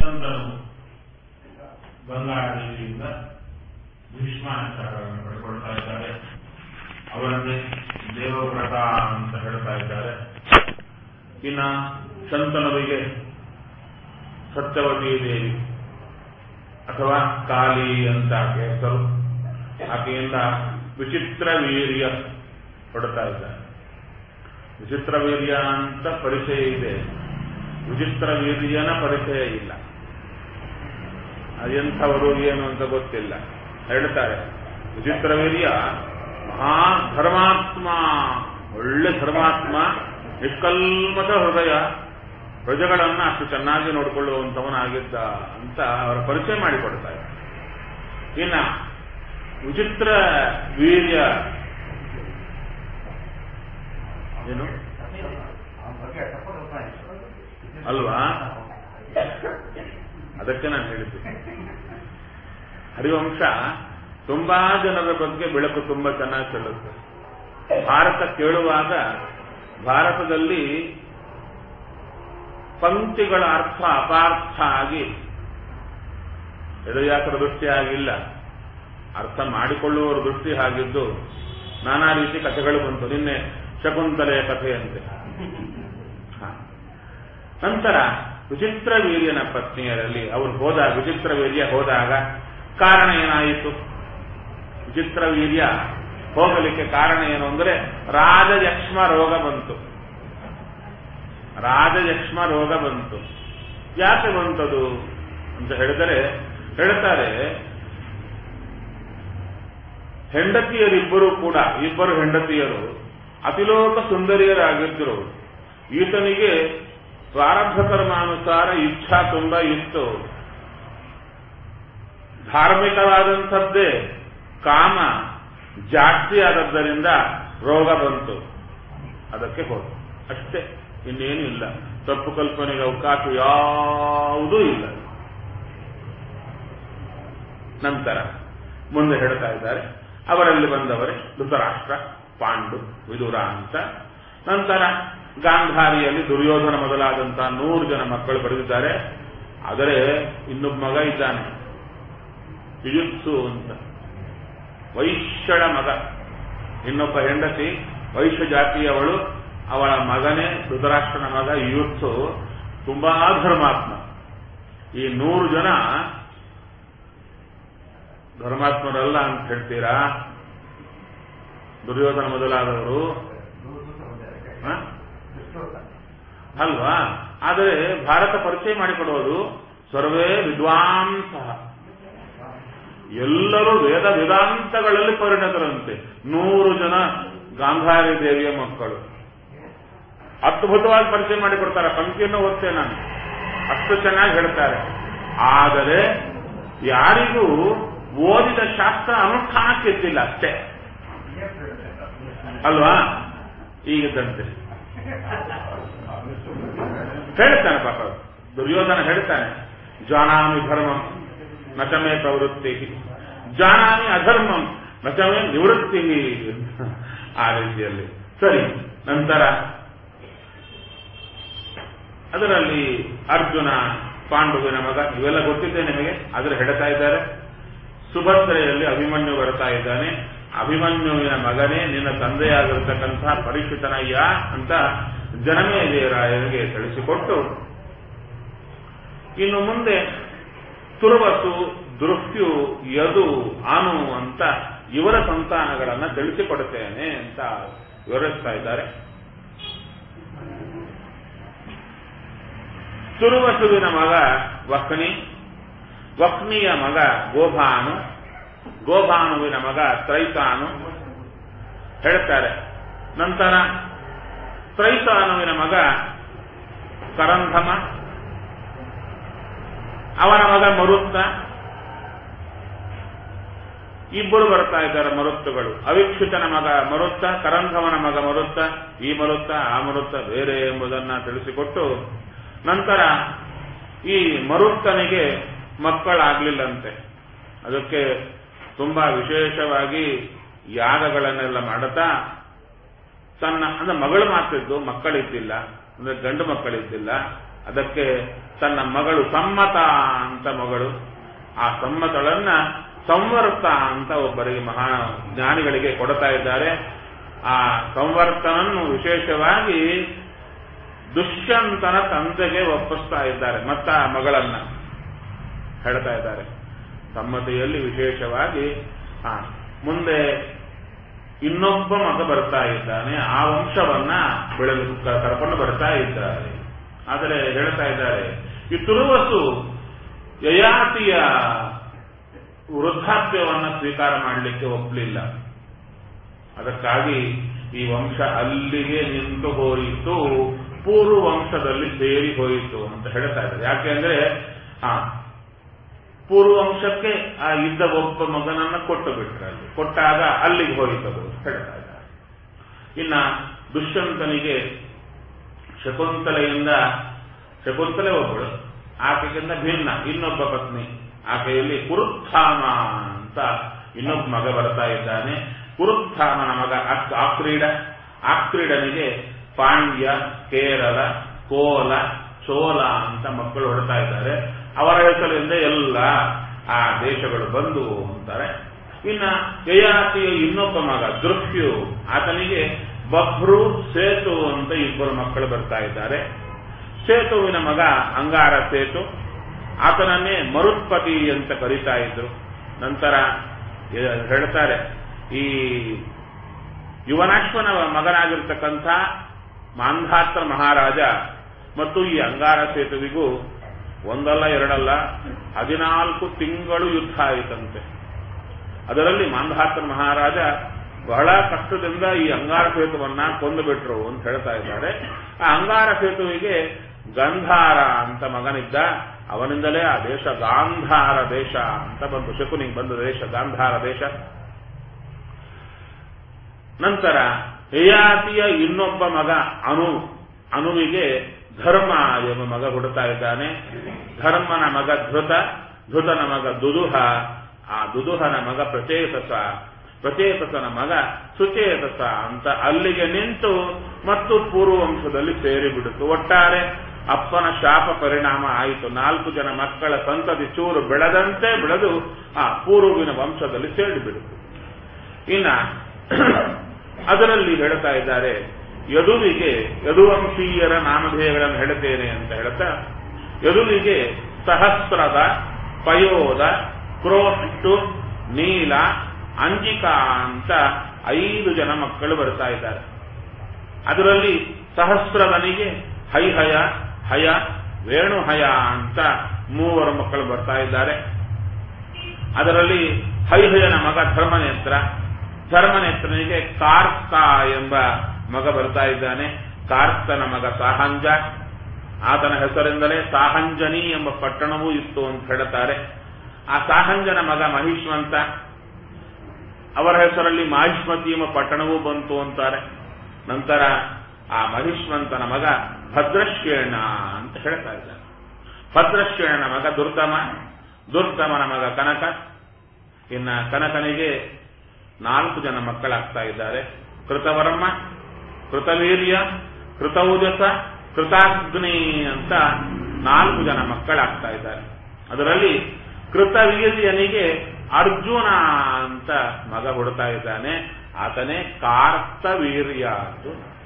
ಸಂತರು ಬಂಗಾಳದಿಂದ ಭೀಷ್ಮಾಚಾರ್ಯವನ್ನು ಪಡ್ಕೊಳ್ತಾ ಇದ್ದಾರೆ ಅವರನ್ನೇ ದೇವವ್ರತ ಅಂತ ಹೇಳ್ತಾ ಇದ್ದಾರೆ ಇನ್ನ ಶಂತನುವಿಗೆ ಸತ್ಯವತಿ ದೇವಿ ಅಥವಾ ಕಾಳಿ ಅಂತ ಆಕೆ ಹೆಸರು ಆಕೆಯಿಂದ ವಿಚಿತ್ರ ವೀರ್ಯ ಪಡ್ತಾ ಇದ್ದಾರೆ ವಿಚಿತ್ರ ವೀರ್ಯ ಅಂತ ಪರಿಚಯ ಇದೆ ವಿಚಿತ್ರ ವೀರ್ಯನ ಪರಿಚಯ ಇಲ್ಲ ಅದೆಂಥವರು ಏನು ಅಂತ ಗೊತ್ತಿಲ್ಲ ಹೇಳ್ತಾರೆ ವಿಚಿತ್ರ ವೀರ್ಯ ಮಹಾ ಧರ್ಮಾತ್ಮ ಒಳ್ಳೆ ಧರ್ಮಾತ್ಮ ನಿಷ್ಕಲ್ಮತ ಹೃದಯ ಪ್ರಜೆಗಳನ್ನ ಅಷ್ಟು ಚೆನ್ನಾಗಿ ನೋಡಿಕೊಳ್ಳುವಂಥವನಾಗಿದ್ದ ಅಂತ ಅವರ ಪರಿಚಯ ಮಾಡಿಕೊಡ್ತಾರೆ ಇನ್ನ ವಿಚಿತ್ರ ವೀರ್ಯ ಏನು ಅಲ್ವಾ ಅದಕ್ಕೆ ನಾನು ಹೇಳಿದ್ದೆ ಹರಿವಂಶ ತುಂಬಾ ಜನರ ಬಗ್ಗೆ ಬೆಳಕು ತುಂಬಾ ಚೆನ್ನಾಗಿ ಚೆಲ್ಲುತ್ತೆ ಭಾರತ ಕೇಳುವಾಗ ಭಾರತದಲ್ಲಿ ಪಂಕ್ತಿಗಳ ಅರ್ಥ ಅಪಾರ್ಥ ಆಗಿ ಎಡಯಾಸರ ದೃಷ್ಟಿ ಆಗಿಲ್ಲ ಅರ್ಥ ಮಾಡಿಕೊಳ್ಳುವವರ ದೃಷ್ಟಿ ಆಗಿದ್ದು ನಾನಾ ರೀತಿ ಕಥೆಗಳು ಬಂತು ನಿನ್ನೆ ಶಕುಂತಲೆಯ ಕಥೆಯಂತೆ ಹ. ನಂತರ ವಿಚಿತ್ರ ವೀರ್ಯನ ಪತ್ನಿಯರಲ್ಲಿ ಅವರು ಹೋದಾಗ ವಿಚಿತ್ರ ವೀರ್ಯ ಹೋದಾಗ ಕಾರಣ ಏನಾಯಿತು ವಿಚಿತ್ರ ವೀರ್ಯ ಹೋಗಲಿಕ್ಕೆ ಕಾರಣ ಏನು ಅಂದರೆ ರಾಜಯಕ್ಷ್ಮ ರೋಗ ಬಂತು ರಾಜಯಕ್ಷ್ಮ ರೋಗ ಬಂತು ಯಾಕೆ ಬಂತದು ಅಂತ ಹೇಳಿದರೆ ಹೇಳ್ತಾರೆ ಹೆಂಡತಿಯರಿಬ್ಬರು ಕೂಡ ಇಬ್ಬರು ಹೆಂಡತಿಯರು ಅತಿಲೋಕ ಸುಂದರಿಯರಾಗಿದ್ದರು ಈತನಿಗೆ ಪ್ರಾರಬ್ಧ ಕರ್ಮಾನುಸಾರ ಇಚ್ಛಾ ತುಂಬಾ ಇತ್ತು ಧಾರ್ಮಿಕವಾದಂಥದ್ದೇ ಕಾಮ ಜಾಸ್ತಿ ಆದದ್ದರಿಂದ ರೋಗ ಬಂತು ಅದಕ್ಕೆ ಹೋದ ಅಷ್ಟೇ ಇನ್ನೇನು ಇಲ್ಲ ತಪ್ಪು ಕಲ್ಪನೆಗೆ ಅವಕಾಶ ಯಾವುದೂ ಇಲ್ಲ ನಂತರ ಮುಂದೆ ಹೇಳ್ತಾ ಇದ್ದಾರೆ ಅವರಲ್ಲಿ ಬಂದವರೇ ಧೃತರಾಷ್ಟ್ರ ಪಾಂಡು ವಿದುರ ಅಂತ ನಂತರ ಗಾಂಧಾರಿಯಲ್ಲಿ ದುರ್ಯೋಧನ ಮೊದಲಾದಂತಹ ನೂರು ಜನ ಮಕ್ಕಳು ಬರೆದಿದ್ದಾರೆ ಆದರೆ ಇನ್ನೊಬ್ಬ ಮಗ ಇದ್ದಾನೆ ಯುಯುತ್ಸು ಅಂತ ವೈಶ್ಯಳ ಮಗ ಇನ್ನೊಬ್ಬ ಹೆಂಡತಿ ವೈಶ್ಯ ಜಾತಿಯವಳು ಅವಳ ಮಗನೇ ಧೃತರಾಷ್ಟ್ರನ ಮಗ ಯುಯುತ್ಸು ತುಂಬಾ ಧರ್ಮಾತ್ಮ ಈ ನೂರು ಜನ ಧರ್ಮಾತ್ಮರಲ್ಲ ಅಂತ ಹೇಳ್ತೀರಾ ದುರ್ಯೋಧನ ಮೊದಲಾದವರು ಹ? ಅಲ್ವಾ ಆದರೆ ಭಾರತ ಪರಿಚಯ ಮಾಡಿಕೊಡುವುದು ಸರ್ವೇ ವಿದ್ವಾಂಸ ಎಲ್ಲರೂ ವೇದ ವೇದಾಂತಗಳಲ್ಲಿ ಪರಿಣತರಂತೆ ನೂರು ಜನ ಗಾಂಧಾರಿ ದೇವಿಯ ಮಕ್ಕಳು ಅದ್ಭುತವಾಗಿ ಪರಿಚಯ ಮಾಡಿಕೊಡ್ತಾರೆ ಪಂಕ್ತಿಯನ್ನು ಓದ್ತೇ ನಾನು ಅಷ್ಟು ಚೆನ್ನಾಗಿ ಹೇಳ್ತಾರೆ ಆದರೆ ಯಾರಿಗೂ ಓದಿದ ಶಾಸ್ತ್ರ ಅನುಷ್ಠಾನಕ್ಕೆ ಎತ್ತಿಲ್ಲ ಅಷ್ಟೇ ಅಲ್ವಾ ಈಗಿದ್ದಂತೆ ಹೇಳ್ತಾನೆ ಪಾಪ ದುರ್ಯೋಧನ ಹೇಳ್ತಾನೆ ಜಾನಾಮಿ ಧರ್ಮಂ ನಚಮೇ ಪ್ರವೃತ್ತಿ ಜಾನಾಮಿ ಅಧರ್ಮಂ ನಚಮೇ ನಿವೃತ್ತಿ ಆ ರೀತಿಯಲ್ಲಿ ಸರಿ ನಂತರ ಅದರಲ್ಲಿ ಅರ್ಜುನ ಪಾಂಡುವಿನ ಮಗ ಇವೆಲ್ಲ ಗೊತ್ತಿದೆ ನಿಮಗೆ ಆದರೆ ಹೇಳ್ತಾ ಇದ್ದಾರೆ ಸುಭದ್ರೆಯಲ್ಲಿ ಅಭಿಮನ್ಯು ಬರ್ತಾ ಇದ್ದಾನೆ ಅಭಿಮನ್ಯುವಿನ ಮಗನೇ ನಿನ್ನ ತಂದೆಯಾಗಿರ್ತಕ್ಕಂತಹ ಪರಿಶುತನಯ್ಯ ಅಂತ ಜನಮೇಜಯರಾಯನಿಗೆ ತಿಳಿಸಿಕೊಟ್ಟು ಇನ್ನು ಮುಂದೆ ತುರುವಸು ದೃಷ್ಟ್ಯು ಯದು ಅನು ಅಂತ ಇವರ ಸಂತಾನಗಳನ್ನ ತಿಳಿಸಿಕೊಡುತ್ತೇನೆ ಅಂತ ವಿವರಿಸ್ತಾ ಇದ್ದಾರೆ ತುರುವಸುವಿನ ಮಗ ವಕ್ನಿ ವಕ್ನಿಯ ಮಗ ಗೋಭಾನು ಗೋಭಾನುವಿನ ಮಗ ತ್ರೈತಾನು ಹೇಳ್ತಾರೆ ನಂತರ ತ್ರೈತಾನುವಿನ ಮಗ ಕರಂಧಮ ಅವನ ಮಗ ಮರುತ್ತ ಇಬ್ಬರು ಬರ್ತಾ ಇದ್ದಾರೆ ಮರುತ್ತುಗಳು ಅವಿಕ್ಷಿತನ ಮಗ ಮರುತ್ತ ಕರಂಧವನ ಮಗ ಮರುತ್ತ ಈ ಮರುತ್ತ ಆ ಮರುತ್ತ ಬೇರೆ ಎಂಬುದನ್ನ ತಿಳಿಸಿಕೊಟ್ಟು ನಂತರ ಈ ಮರುತ್ತನಿಗೆ ಮಕ್ಕಳಾಗ್ಲಿಲ್ಲಂತೆ ಅದಕ್ಕೆ ತುಂಬಾ ವಿಶೇಷವಾಗಿ ಯಾಗಗಳನ್ನೆಲ್ಲ ಮಾಡುತ್ತಾ ತನ್ನ ಅಂದ್ರೆ ಮಗಳು ಮಾತಿದ್ದು ಮಕ್ಕಳಿದ್ದಿಲ್ಲ ಅಂದ್ರೆ ಗಂಡು ಮಕ್ಕಳಿದ್ದಿಲ್ಲ ಅದಕ್ಕೆ ತನ್ನ ಮಗಳು ಸಮ್ಮತ ಅಂತ ಮಗಳು ಆ ಸಮ್ಮತಳನ್ನ ಸಂವರ್ತ ಅಂತ ಒಬ್ಬರಿಗೆ ಮಹಾ ಜ್ಞಾನಿಗಳಿಗೆ ಕೊಡ್ತಾ ಇದ್ದಾರೆ ಆ ಸಂವರ್ತನನ್ನು ವಿಶೇಷವಾಗಿ ದುಷ್ಯಂತನ ತಂದೆಗೆ ಒಪ್ಪಿಸ್ತಾ ಇದ್ದಾರೆ ಮತ್ತ ಆ ಮಗಳನ್ನ ಹೇಳ್ತಾ ಇದ್ದಾರೆ ಸಮ್ಮತಿಯಲ್ಲಿ ವಿಶೇಷವಾಗಿ ಆ ಮುಂದೆ ಇನ್ನೊಬ್ಬ ಮಗ ಬರ್ತಾ ಇದ್ದಾನೆ ಆ ವಂಶವನ್ನ ಬೆಳೆದು ಕರ್ಕೊಂಡು ಬರ್ತಾ ಇದ್ದಾರೆ ಆದರೆ ಹೇಳ್ತಾ ಇದ್ದಾರೆ ಈ ತುರುವಸು ಯಯಾತಿಯ ವೃದ್ಧಾಪ್ಯವನ್ನ ಸ್ವೀಕಾರ ಮಾಡಲಿಕ್ಕೆ ಒಪ್ಪಲಿಲ್ಲ ಅದಕ್ಕಾಗಿ ಈ ವಂಶ ಅಲ್ಲಿಗೆ ನಿಂತು ಹೋಯಿತು ಪೂರ್ವ ವಂಶದಲ್ಲಿ ಸೇರಿ ಹೋಯಿತು ಅಂತ ಹೇಳ್ತಾ ಇದ್ದಾರೆ ಯಾಕೆಂದ್ರೆ ಆ ಪೂರ್ವ ವಂಶಕ್ಕೆ ಆ ಇದ್ದ ಒಬ್ಬ ಮಗನನ್ನ ಕೊಟ್ಟು ಬಿಟ್ರಲ್ಲಿ ಕೊಟ್ಟಾಗ ಅಲ್ಲಿಗೆ ಹೋಯಿತದು ಹೇಳ್ತಾ ಇದ್ದಾರೆ ಇನ್ನ ದುಷ್ಯಂತನಿಗೆ ಶಕುಂತಲೆಯಿಂದ ಶಕುಂತಲೆ ಒಬ್ಬಳು ಆಕೆಗಿಂತ ಭಿನ್ನ ಇನ್ನೊಬ್ಬ ಪತ್ನಿ ಆಕೆಯಲ್ಲಿ ಕುರುತ್ಥಾಮ ಅಂತ ಇನ್ನೊಬ್ಬ ಮಗ ಬರ್ತಾ ಇದ್ದಾನೆ ಕುರುತ್ಥಾಮನ ಮಗ ಆಕ್ರೀಡ ಆಕ್ರೀಡನಿಗೆ ಪಾಂಡ್ಯ ಕೇರಳ ಕೋಲ ಚೋಲ ಅಂತ ಮಕ್ಕಳು ಹೊಡ್ತಾ ಇದ್ದಾರೆ ಅವರ ಹೆಸರಿಂದ ಎಲ್ಲ ಆ ದೇಶಗಳು ಬಂದು ಅಂತಾರೆ ಇನ್ನ ಯಯಾತಿಯ ಇನ್ನೊಬ್ಬ ಮಗ ದೃಶ್ಯು ಆತನಿಗೆ ಬಭ್ರು ಸೇತು ಅಂತ ಇಬ್ಬರು ಮಕ್ಕಳು ಬರ್ತಾ ಇದ್ದಾರೆ ಸೇತುವಿನ ಮಗ ಅಂಗಾರ ಸೇತು ಆತನನ್ನೇ ಮರುತ್ಪತಿ ಅಂತ ಕರೀತಾ ಇದ್ರು ನಂತರ ಹೇಳ್ತಾರೆ ಈ ಯುವನಾಶ್ವನ ಮಗನಾಗಿರ್ತಕ್ಕಂಥ ಮಾಂಧಾತ್ರ ಮಹಾರಾಜ ಮತ್ತು ಈ ಅಂಗಾರ ಸೇತುವಿಗೂ ಒಂದಲ್ಲ ಎರಡಲ್ಲ ಹದಿನಾಲ್ಕು ತಿಂಗಳು ಯುದ್ಧ ಆಯಿತಂತೆ ಅದರಲ್ಲಿ ಮಾಂಧಾತ್ರ ಮಹಾರಾಜ ಬಹಳ ಕಷ್ಟದಿಂದ ಈ ಅಂಗಾರ ಸೇತುವನ್ನ ಕೊಂದು ಬಿಟ್ರು ಅಂತ ಹೇಳ್ತಾ ಇದ್ದಾರೆ ಆ ಅಂಗಾರ ಸೇತುವಿಗೆ ಗಂಧಾರ ಅಂತ ಮಗನಿದ್ದ ಅವನಿಂದಲೇ ಆ ದೇಶ ಗಾಂಧಾರ ದೇಶ ಅಂತ ಬಂತು ಶಕುನಿಗೆ ಬಂದ ದೇಶ ಗಾಂಧಾರ ದೇಶ ನಂತರ ಯಯಾತಿಯ ಇನ್ನೊಬ್ಬ ಮಗ ಅನು ಅನುವಿಗೆ ಧರ್ಮ ಎಂಬ ಮಗ ಹುಡುತಾ ಇದ್ದಾನೆ ಧರ್ಮನ ಮಗ ಧೃತ ಧೃತನ ಮಗ ದುದುಹ ಆ ದುದುಹನ ಮಗ ಪ್ರಚೇತಸ ಪ್ರಚೇತಸನ ಮಗ ಸುಚೇತಸ ಅಂತ ಅಲ್ಲಿಗೆ ನಿಂತು ಮತ್ತು ಪೂರ್ವವಂಶದಲ್ಲಿ ಸೇರಿಬಿಡುತ್ತು ಒಟ್ಟಾರೆ ಅಪ್ಪನ ಶಾಪ ಪರಿಣಾಮ ಆಯಿತು ನಾಲ್ಕು ಜನ ಮಕ್ಕಳ ಸಂತತಿ ಚೂರು ಬೆಳೆದಂತೆ ಬೆಳೆದು ಆ ಪೂರ್ವಿನ ವಂಶದಲ್ಲಿ ಸೇರಿಬಿಡುತ್ತು ಇನ್ನ ಅದರಲ್ಲಿ ಹೇಳ್ತಾ ಇದ್ದಾರೆ ಯದುವಿಗೆ ಯದುವಂಶೀಯರ ನಾಮಧೇಯಗಳನ್ನು ಹೇಳುತ್ತೇನೆ ಅಂತ ಹೇಳ್ತಾ ಯದುವಿಗೆ ಸಹಸ್ರದ ಪಯೋದ ಕ್ರೋಷ್ಟು ನೀಲ ಅಂಜಿಕಾ ಅಂತ ಐದು ಜನ ಮಕ್ಕಳು ಬರ್ತಾ ಇದ್ದಾರೆ ಅದರಲ್ಲಿ ಸಹಸ್ರದನಿಗೆ ಹೈಹಯ ಹಯ ವೇಣುಹಯ ಅಂತ ಮೂವರು ಮಕ್ಕಳು ಬರ್ತಾ ಇದ್ದಾರೆ ಅದರಲ್ಲಿ ಹೈಹಯನ ಮಗ ಧರ್ಮನೇತ್ರ ಧರ್ಮನೇತ್ರನಿಗೆ ಕಾರ್ಕ ಎಂಬ ಮಗ ಬರ್ತಾ ಇದ್ದಾನೆ ಕಾರ್ಕನ ಮಗ ಸಾಹಂಜ ಆತನ ಹೆಸರಿಂದಲೇ ಸಾಹಂಜನಿ ಎಂಬ ಪಟ್ಟಣವೂ ಇತ್ತು ಅಂತ ಹೇಳುತ್ತಾರೆ ಆ ಸಾಹಂಜನ ಮಗ ಮಹಿಷ್ವಂತ ಅವರ ಹೆಸರಲ್ಲಿ ಮಾಹಿಷ್ಮತಿ ಎಂಬ ಪಟ್ಟಣವೂ ಬಂತು ಅಂತಾರೆ ನಂತರ ಆ ಮಹಿಷ್ವಂತನ ಮಗ ಭದ್ರಶ್ರೇಣ ಅಂತ ಹೇಳ್ತಾ ಇದ್ದಾರೆ ಭದ್ರಶ್ರೇಣನ ಮಗ ದುರ್ಗಮ ದುರ್ಗಮನ ಮಗ ಕನಕ ಇನ್ನ ಕನಕನಿಗೆ ನಾಲ್ಕು ಜನ ಮಕ್ಕಳಾಗ್ತಾ ಇದ್ದಾರೆ ಕೃತವರ್ಮ ಕೃತವೀರ್ಯ ಕೃತೌಜಸ ಕೃತಾಗ್ನಿ ಅಂತ ನಾಲ್ಕು ಜನ ಮಕ್ಕಳಾಗ್ತಾ ಇದ್ದಾರೆ ಅದರಲ್ಲಿ ಕೃತವೀರ್ಯನಿಗೆ ಅರ್ಜುನ ಅಂತ ಮಗ ಹುಡ್ತಾ ಇದ್ದಾನೆ ಆತನೇ ಕಾರ್ತವೀರ್ಯ ಅಂತ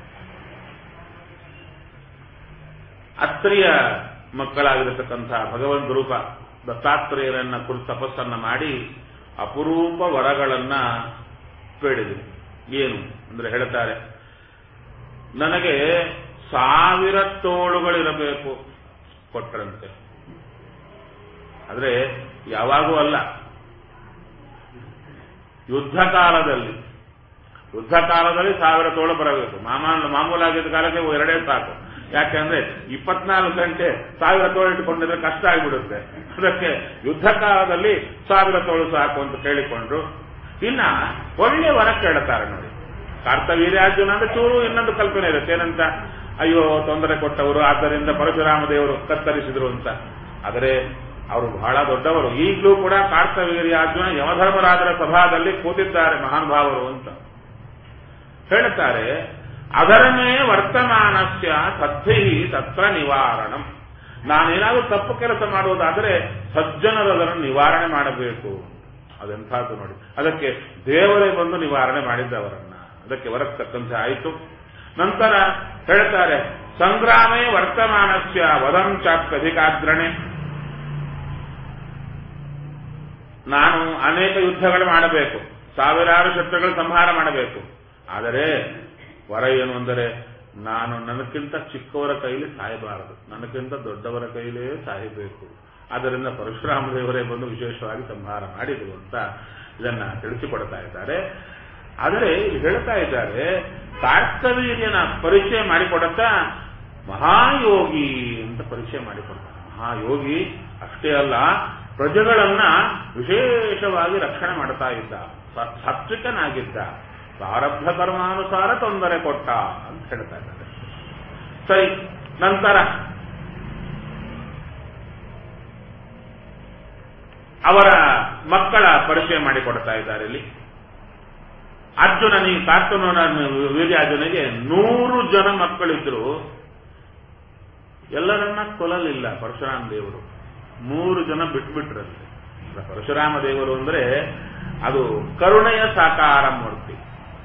ಅತ್ರಿಯ ಮಕ್ಕಳಾಗಿರತಕ್ಕಂಥ ಭಗವಂತ ರೂಪ ದತ್ತಾತ್ರೇಯರನ್ನ ಕುರಿತು ತಪಸ್ಸನ್ನ ಮಾಡಿ ಅಪರೂಪ ವರಗಳನ್ನ ಬೇಡಿದರು ಏನು ಅಂದ್ರೆ ಹೇಳ್ತಾರೆ ನನಗೆ ಸಾವಿರ ತೋಳುಗಳಿರಬೇಕು ಕೊಟ್ಟರಂತೆ ಆದ್ರೆ ಯಾವಾಗೂ ಅಲ್ಲ ಯುದ್ಧ ಕಾಲದಲ್ಲಿ ಯುದ್ಧ ಕಾಲದಲ್ಲಿ ಸಾವಿರ ತೋಳು ಬರಬೇಕು ಮಾಮೂಲು ಮಾಮೂಲಾಗಿದ್ದ ಕಾಲಕ್ಕೆ ಎರಡೇ ಸಾಕು ಯಾಕೆಂದ್ರೆ ಇಪ್ಪತ್ನಾಲ್ಕು ಗಂಟೆ ಸಾವಿರ ತೋಳು ಇಟ್ಟುಕೊಂಡಿದ್ರೆ ಕಷ್ಟ ಆಗಿಬಿಡುತ್ತೆ ಅದಕ್ಕೆ ಯುದ್ಧ ಕಾಲದಲ್ಲಿ ಸಾವಿರ ತೋಳು ಸಾಕು ಅಂತ ಕೇಳಿಕೊಂಡ್ರು ಇನ್ನ ಒಳ್ಳೆ ವರ ಕೇಳುತ್ತಾರೆ ನೋಡಿ ಕಾರ್ತವೀರ್ಯಾರ್ಜುನ ಅಂದ್ರೆ ಚೂರು ಇನ್ನೊಂದು ಕಲ್ಪನೆ ಇರುತ್ತೆ ಏನಂತ ಅಯ್ಯೋ ತೊಂದರೆ ಕೊಟ್ಟವರು ಆದ್ದರಿಂದ ಪರಶುರಾಮ ದೇವರು ಕತ್ತರಿಸಿದ್ರು ಅಂತ ಆದರೆ ಅವರು ಬಹಳ ದೊಡ್ಡವರು ಈಗಲೂ ಕೂಡ ಕಾರ್ತವೀರ್ಯಾರ್ಜುನ ಯಮಧರ್ಮರಾಜರ ಸಭಾದಲ್ಲಿ ಕೂತಿದ್ದಾರೆ ಮಹಾನುಭಾವರು ಅಂತ ಹೇಳುತ್ತಾರೆ ಅದರನೇ ವರ್ತಮಾನಸ್ಯ ತದ್ಧಿ ತತ್ರ ನಿವಾರಣಂ ನಾನೇನಾದ್ರೂ ತಪ್ಪು ಕೆಲಸ ಮಾಡುವುದಾದರೆ ಸಜ್ಜನರು ಅದನ್ನು ನಿವಾರಣೆ ಮಾಡಬೇಕು ಅದೆಂಥದ್ದು ನೋಡಿ ಅದಕ್ಕೆ ದೇವರೇ ಬಂದು ನಿವಾರಣೆ ಮಾಡಿದ್ದವರನ್ನ ಅದಕ್ಕೆ ಹೊರತಕ್ಕಂತೆ ಆಯಿತು ನಂತರ ಹೇಳ್ತಾರೆ ಸಂಗ್ರಾಮೇ ವರ್ತಮಾನಸ್ಯ ವದಂಚಾಪ್ಯಧಿಕಾಗ್ರಣೆ ನಾನು ಅನೇಕ ಯುದ್ಧಗಳು ಮಾಡಬೇಕು ಸಾವಿರಾರು ಶತ್ರುಗಳು ಸಂಹಾರ ಮಾಡಬೇಕು ಆದರೆ ವರ ಏನು ಅಂದರೆ ನಾನು ನನಕ್ಕಿಂತ ಚಿಕ್ಕವರ ಕೈಲಿ ಸಾಯಬಾರದು ನನಕ್ಕಿಂತ ದೊಡ್ಡವರ ಕೈಲೇ ಸಾಯಬೇಕು ಆದ್ದರಿಂದ ಪರಶುರಾಮ ದೇವರೇ ಬಂದು ವಿಶೇಷವಾಗಿ ಸಂಹಾರ ಮಾಡಿದರು ಅಂತ ಇದನ್ನ ತಿಳಿಸಿಕೊಡ್ತಾ ಇದ್ದಾರೆ ಆದರೆ ಇಲ್ಲಿ ಹೇಳ್ತಾ ಇದ್ದಾರೆ ಕಾರ್ತವೀರ್ಯನ ಪರಿಚಯ ಮಾಡಿಕೊಡುತ್ತಾ ಮಹಾಯೋಗಿ ಅಂತ ಪರಿಚಯ ಮಾಡಿಕೊಡ್ತಾರೆ ಮಹಾಯೋಗಿ ಅಷ್ಟೇ ಅಲ್ಲ ಪ್ರಜೆಗಳನ್ನ ವಿಶೇಷವಾಗಿ ರಕ್ಷಣೆ ಮಾಡ್ತಾ ಇದ್ದ ಸಾತ್ವಿಕನಾಗಿದ್ದ ಪ್ರಾರಬ್ಧ ಕರ್ಮಾನುಸಾರ ತೊಂದರೆ ಕೊಟ್ಟ ಅಂತ ಹೇಳ್ತಾ ಇದ್ದಾರೆ ಸರಿ ನಂತರ ಅವರ ಮಕ್ಕಳ ಪರಿಚಯ ಮಾಡಿಕೊಡ್ತಾ ಇದ್ದಾರೆ ಇಲ್ಲಿ ಅರ್ಜುನನಿಗೆ ಕಾರ್ತುನ ವೀರ್ಯಾರ್ಜುನಿಗೆ ನೂರು ಜನ ಮಕ್ಕಳಿದ್ರು ಎಲ್ಲರನ್ನ ಕೊಲ್ಲಲಿಲ್ಲ ಪರಶುರಾಮ ದೇವರು ಮೂರು ಜನ ಬಿಟ್ಬಿಟ್ರಲ್ಲಿ ಪರಶುರಾಮ ದೇವರು ಅಂದ್ರೆ ಅದು ಕರುಣೆಯ ಸಾಕಾರ ಮೂರ್ತಿ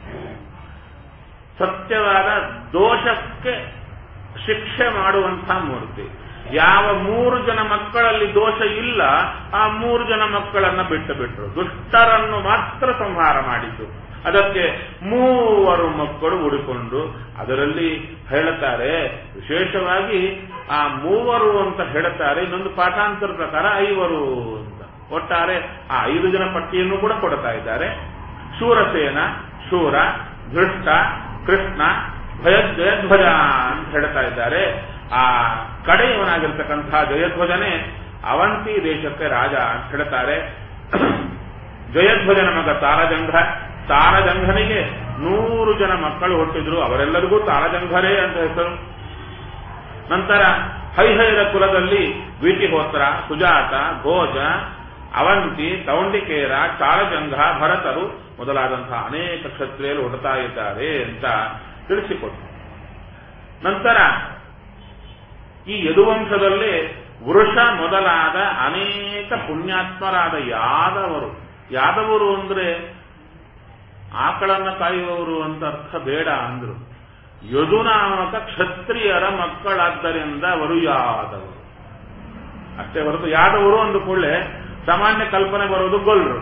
ಸತ್ಯವಾದ ದೋಷಕ್ಕೆ ಶಿಕ್ಷೆ ಮಾಡುವಂತಹ ಮೂರ್ತಿ ಯಾವ ಮೂರು ಜನ ಮಕ್ಕಳಲ್ಲಿ ದೋಷ ಇಲ್ಲ ಆ ಮೂರು ಜನ ಮಕ್ಕಳನ್ನ ಬಿಟ್ಟು ಬಿಟ್ರು ದುಷ್ಟರನ್ನು ಮಾತ್ರ ಸಂಹಾರ ಮಾಡಿದ್ದು ಅದಕ್ಕೆ ಮೂವರು ಮಕ್ಕಳು ಉಳಿಕೊಂಡು ಅದರಲ್ಲಿ ಹೇಳುತ್ತಾರೆ ವಿಶೇಷವಾಗಿ ಆ ಮೂವರು ಅಂತ ಹೇಳುತ್ತಾರೆ ಇನ್ನೊಂದು ಪಾಠಾಂತರ ಪ್ರಕಾರ ಐವರು ಅಂತ ಒಟ್ಟಾರೆ ಆ ಐದು ಜನ ಪಟ್ಟಿಯನ್ನು ಕೂಡ ಕೊಡ್ತಾ ಇದ್ದಾರೆ ಶೂರಸೇನ ಶೂರ ಧೃಷ್ಟ ಕೃಷ್ಣ ಭಯ ಜಯಧ್ವಜ ಅಂತ ಹೇಳ್ತಾ ಇದ್ದಾರೆ ಆ ಕಡೆಯವನಾಗಿರ್ತಕ್ಕಂಥ ಜಯಧ್ವಜನೇ ಅವಂತಿ ದೇಶಕ್ಕೆ ರಾಜ ಅಂತ ಹೇಳ್ತಾರೆ ಜಯಧ್ವಜನ ಮಗ ತಾರಜಂಘ ತಾರಜಂಘನಿಗೆ ನೂರು ಜನ ಮಕ್ಕಳು ಹುಟ್ಟಿದ್ರು ಅವರೆಲ್ಲರಿಗೂ ತಾರಜಂಘರೇ ಅಂತ ಹೆಸರು ನಂತರ ಹೈಹೈರ ಕುಲದಲ್ಲಿ ವೀಟಿಹೋತ್ರ ಸುಜಾತ ಭೋಜ ಅವಂತಿ ಕೌಂಡಿಕೇರ ತಾಳಜಂಘ ಭರತರು ಮೊದಲಾದಂತಹ ಅನೇಕ ಕ್ಷತ್ರಿಯರು ಹುಟ್ಟುತ್ತಾ ಇದ್ದಾರೆ ಅಂತ ತಿಳಿಸಿಕೊಟ್ರು ನಂತರ ಈ ಯದುವಂಶದಲ್ಲಿ ವೃಷ ಮೊದಲಾದ ಅನೇಕ ಪುಣ್ಯಾತ್ಮರಾದ ಯಾದವರು ಯಾದವರು ಅಂದ್ರೆ ಆಕಳನ್ನ ಕಾಯುವವರು ಅಂತ ಅರ್ಥ ಬೇಡ ಅಂದ್ರು ಯದುನಾಮಕ ಕ್ಷತ್ರಿಯರ ಮಕ್ಕಳಾದ್ದರಿಂದ ಅವರು ಯಾದವರು ಅಷ್ಟೇ ಹೊರತು ಯಾದವರು ಅಂದ ಕೂಡಲೇ ಸಾಮಾನ್ಯ ಕಲ್ಪನೆ ಬರೋದು ಗೊಲ್ರು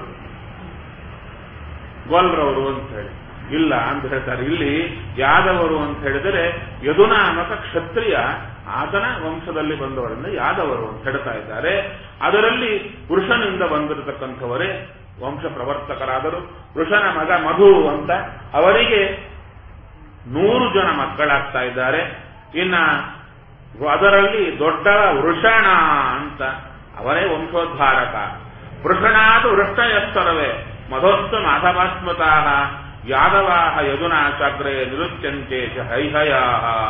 ಗೊಲ್ರವರು ಅಂತ ಹೇಳಿ ಇಲ್ಲ ಅಂತ ಹೇಳ್ತಾರೆ ಇಲ್ಲಿ ಯಾದವರು ಅಂತ ಹೇಳಿದರೆ ಯದುನಾಮಕ ಕ್ಷತ್ರಿಯ ಆತನ ವಂಶದಲ್ಲಿ ಬಂದವರಿಂದ ಯಾದವರು ಅಂತ ಹೇಳ್ತಾ ಇದ್ದಾರೆ ಅದರಲ್ಲಿ ವೃಷನಿಂದ ಬಂದಿರತಕ್ಕಂಥವರೇ ವಂಶ ಪ್ರವರ್ತಕರಾದರು ವೃಷನ ಮಗ ಮಧು ಅಂತ ಅವರಿಗೆ ನೂರು ಜನ ಮಕ್ಕಳಾಗ್ತಾ ಇದ್ದಾರೆ ಇನ್ನ ಅದರಲ್ಲಿ ದೊಡ್ಡ ವೃಷಣ ಅಂತ ಅವರೇ ವಂಶೋದ್ಧಾರಕ ವೃಷಣಾದ ವೃಷ್ಟಯಸ್ತರವೇ ಮಧೋಸ್ತು ಮಾಧವಾಸ್ಮತಾ ಯಾದವಾಹ ಯದುನಾಚಾಗ್ರೆ ನಿರುಚ್ಯಂತೆ ಹೈಹಯಾ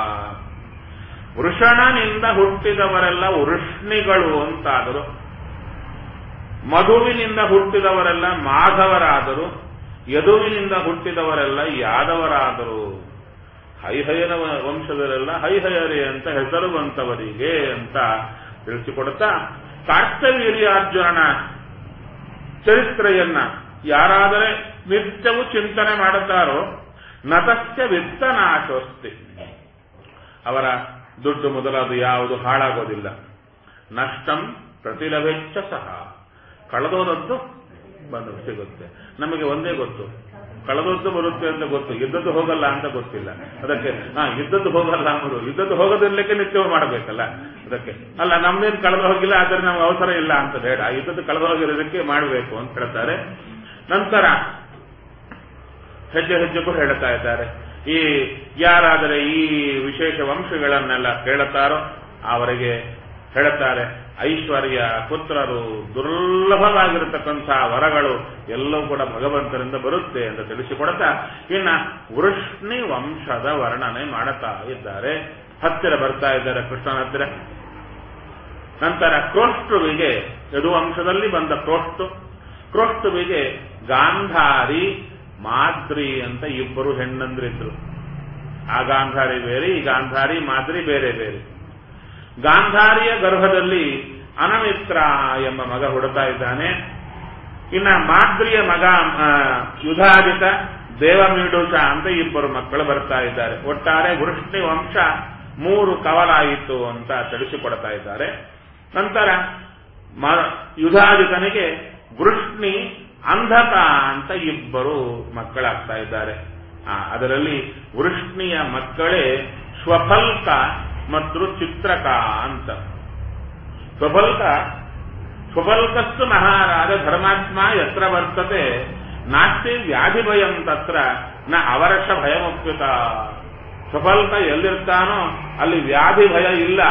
ವೃಷಣನಿಂದ ಹುಟ್ಟಿದವರೆಲ್ಲ ವೃಷ್ಣಿಗಳು ಅಂತಾದರು ಮಧುವಿನಿಂದ ಹುಟ್ಟಿದವರೆಲ್ಲ ಮಾಧವರಾದರು ಯದುವಿನಿಂದ ಹುಟ್ಟಿದವರೆಲ್ಲ ಯಾದವರಾದರು ಹೈಹಯನ ವಂಶದವರೆಲ್ಲ ಹೈಹಯರೇ ಅಂತ ಹೆಸರು ಬಂತವರಿಗೆ ಅಂತ ತಿಳಿಸಿಕೊಡುತ್ತಾ ಕಾರ್ತವೀರ್ಯಾರ್ಜುನನ ಚರಿತ್ರೆಯನ್ನ ಯಾರಾದರೆ ನಿತ್ಯವೂ ಚಿಂತನೆ ಮಾಡುತ್ತಾರೋ ನತಸ್ಯ ವಿತ್ತನಾಶೋಸ್ತಿ ಅವರ ದುಡ್ಡು ಮೊದಲಾದ ಯಾವುದು ಹಾಳಾಗೋದಿಲ್ಲ ನಷ್ಟಂ ಪ್ರತಿಲಭೆಚ್ಚ ಸಹ ಕಳೆದೋದದ್ದು ಬಂದು ಸಿಗುತ್ತೆ ನಮಗೆ ಒಂದೇ ಗೊತ್ತು ಕಳೆದದ್ದು ಬರುತ್ತೆ ಅಂತ ಗೊತ್ತು ಇದ್ದದ್ದು ಹೋಗಲ್ಲ ಅಂತ ಗೊತ್ತಿಲ್ಲ ಅದಕ್ಕೆ ಹಾ ಇದ್ದದ್ದು ಹೋಗಲ್ಲ ಅಂದ್ರು ಇದ್ದದ್ದು ಹೋಗೋದಿರ್ಲಿಕ್ಕೆ ನಿತ್ಯವೂ ಮಾಡಬೇಕಲ್ಲ ಅದಕ್ಕೆ ಅಲ್ಲ ನಮ್ದೇನು ಕಳೆದು ಹೋಗಿಲ್ಲ ಆದ್ರೆ ನಮ್ಗೆ ಅವಸರ ಇಲ್ಲ ಅಂತ ಬೇಡ ಇದ್ದದ್ದು ಕಳೆದು ಹೋಗಿರೋದಕ್ಕೆ ಮಾಡಬೇಕು ಅಂತ ಹೇಳ್ತಾರೆ ನಂತರ ಹೆಜ್ಜೆ ಹೆಜ್ಜೆಗೂ ಹೇಳ್ತಾ ಇದ್ದಾರೆ ಈ ಯಾರಾದರೆ ಈ ವಿಶೇಷ ವಂಶಗಳನ್ನೆಲ್ಲ ಕೇಳುತ್ತಾರೋ ಅವರಿಗೆ ಹೇಳುತ್ತಾರೆ ಐಶ್ವರ್ಯ ಪುತ್ರರು ದುರ್ಲಭವಾಗಿರತಕ್ಕಂಥ ವರಗಳು ಎಲ್ಲವೂ ಕೂಡ ಭಗವಂತನಿಂದ ಬರುತ್ತೆ ಅಂತ ತಿಳಿಸಿಕೊಡುತ್ತಾ ಇನ್ನ ವೃಷ್ಣಿ ವಂಶದ ವರ್ಣನೆ ಮಾಡುತ್ತಾ ಇದ್ದಾರೆ ಹತ್ತಿರ ಬರ್ತಾ ಇದ್ದಾರೆ ಕೃಷ್ಣನ ಹತ್ತಿರ ನಂತರ ಕ್ರೋಷ್ಟುವಿಗೆ ಯದುವಂಶದಲ್ಲಿ ಬಂದ ಕ್ರೋಷ್ಟು ಕ್ರೋಷ್ಟುವಿಗೆ ಗಾಂಧಾರಿ ಮಾದ್ರಿ ಅಂತ ಇಬ್ಬರು ಹೆಣ್ಣಂದ್ರಿದ್ರು ಆ ಗಾಂಧಾರಿ ಬೇರೆ ಈ ಗಾಂಧಾರಿ ಮಾದ್ರಿ ಬೇರೆ ಬೇರೆ ಗಾಂಧಾರಿಯ ಗರ್ಭದಲ್ಲಿ ಅನಮಿತ್ರ ಎಂಬ ಮಗ ಹುಡುತಾ ಇದ್ದಾನೆ ಇನ್ನ ಮಾದ್ರಿಯ ಮಗ ಆ, ಯುಧಾಜಿತ ದೇವಮೀಡುಷ ಅಂತ ಇಬ್ಬರು ಮಕ್ಕಳು ಬರ್ತಾ ಇದ್ದಾರೆ ಒಟ್ಟಾರೆ ವೃಷ್ಣಿ ವಂಶ ಮೂರು ಕವಲಾಯಿತು ಅಂತ ತಿಳಿಸಿಕೊಡ್ತಾ ಇದ್ದಾರೆ ನಂತರ ಮ- ಯುಧಾಜಿತನಿಗೆ ವೃಷ್ಣಿ ಅಂಧಕ ಅಂತ ಇಬ್ಬರು ಮಕ್ಕಳಾಗ್ತಾ ಇದ್ದಾರೆ ಆ, ಅದರಲ್ಲಿ ವೃಷ್ಣಿಯ ಮಕ್ಕಳೇ ಸ್ವಫಲ್ಕ ಮತ್ತು ಚಿತ್ರಕ ಅಂತ ಸ್ವಫಲ್ಕ ಸ್ವಫಲ್ಕಸ್ತು ಮಹಾರಾಜ ಧರ್ಮಾತ್ಮ ಯತ್ರ ವರ್ತತೆ ನಾಸ್ತಿ ವ್ಯಾಧಿ ಭಯಂ ತತ್ರ ನ ಅವರಶ ಭಯಮುಪ್ಯುತ ಸ್ವಫಲ್ಕ ಎಲ್ಲಿರ್ತಾನೋ ಅಲ್ಲಿ ವ್ಯಾಧಿ ಭಯ ಇಲ್ಲ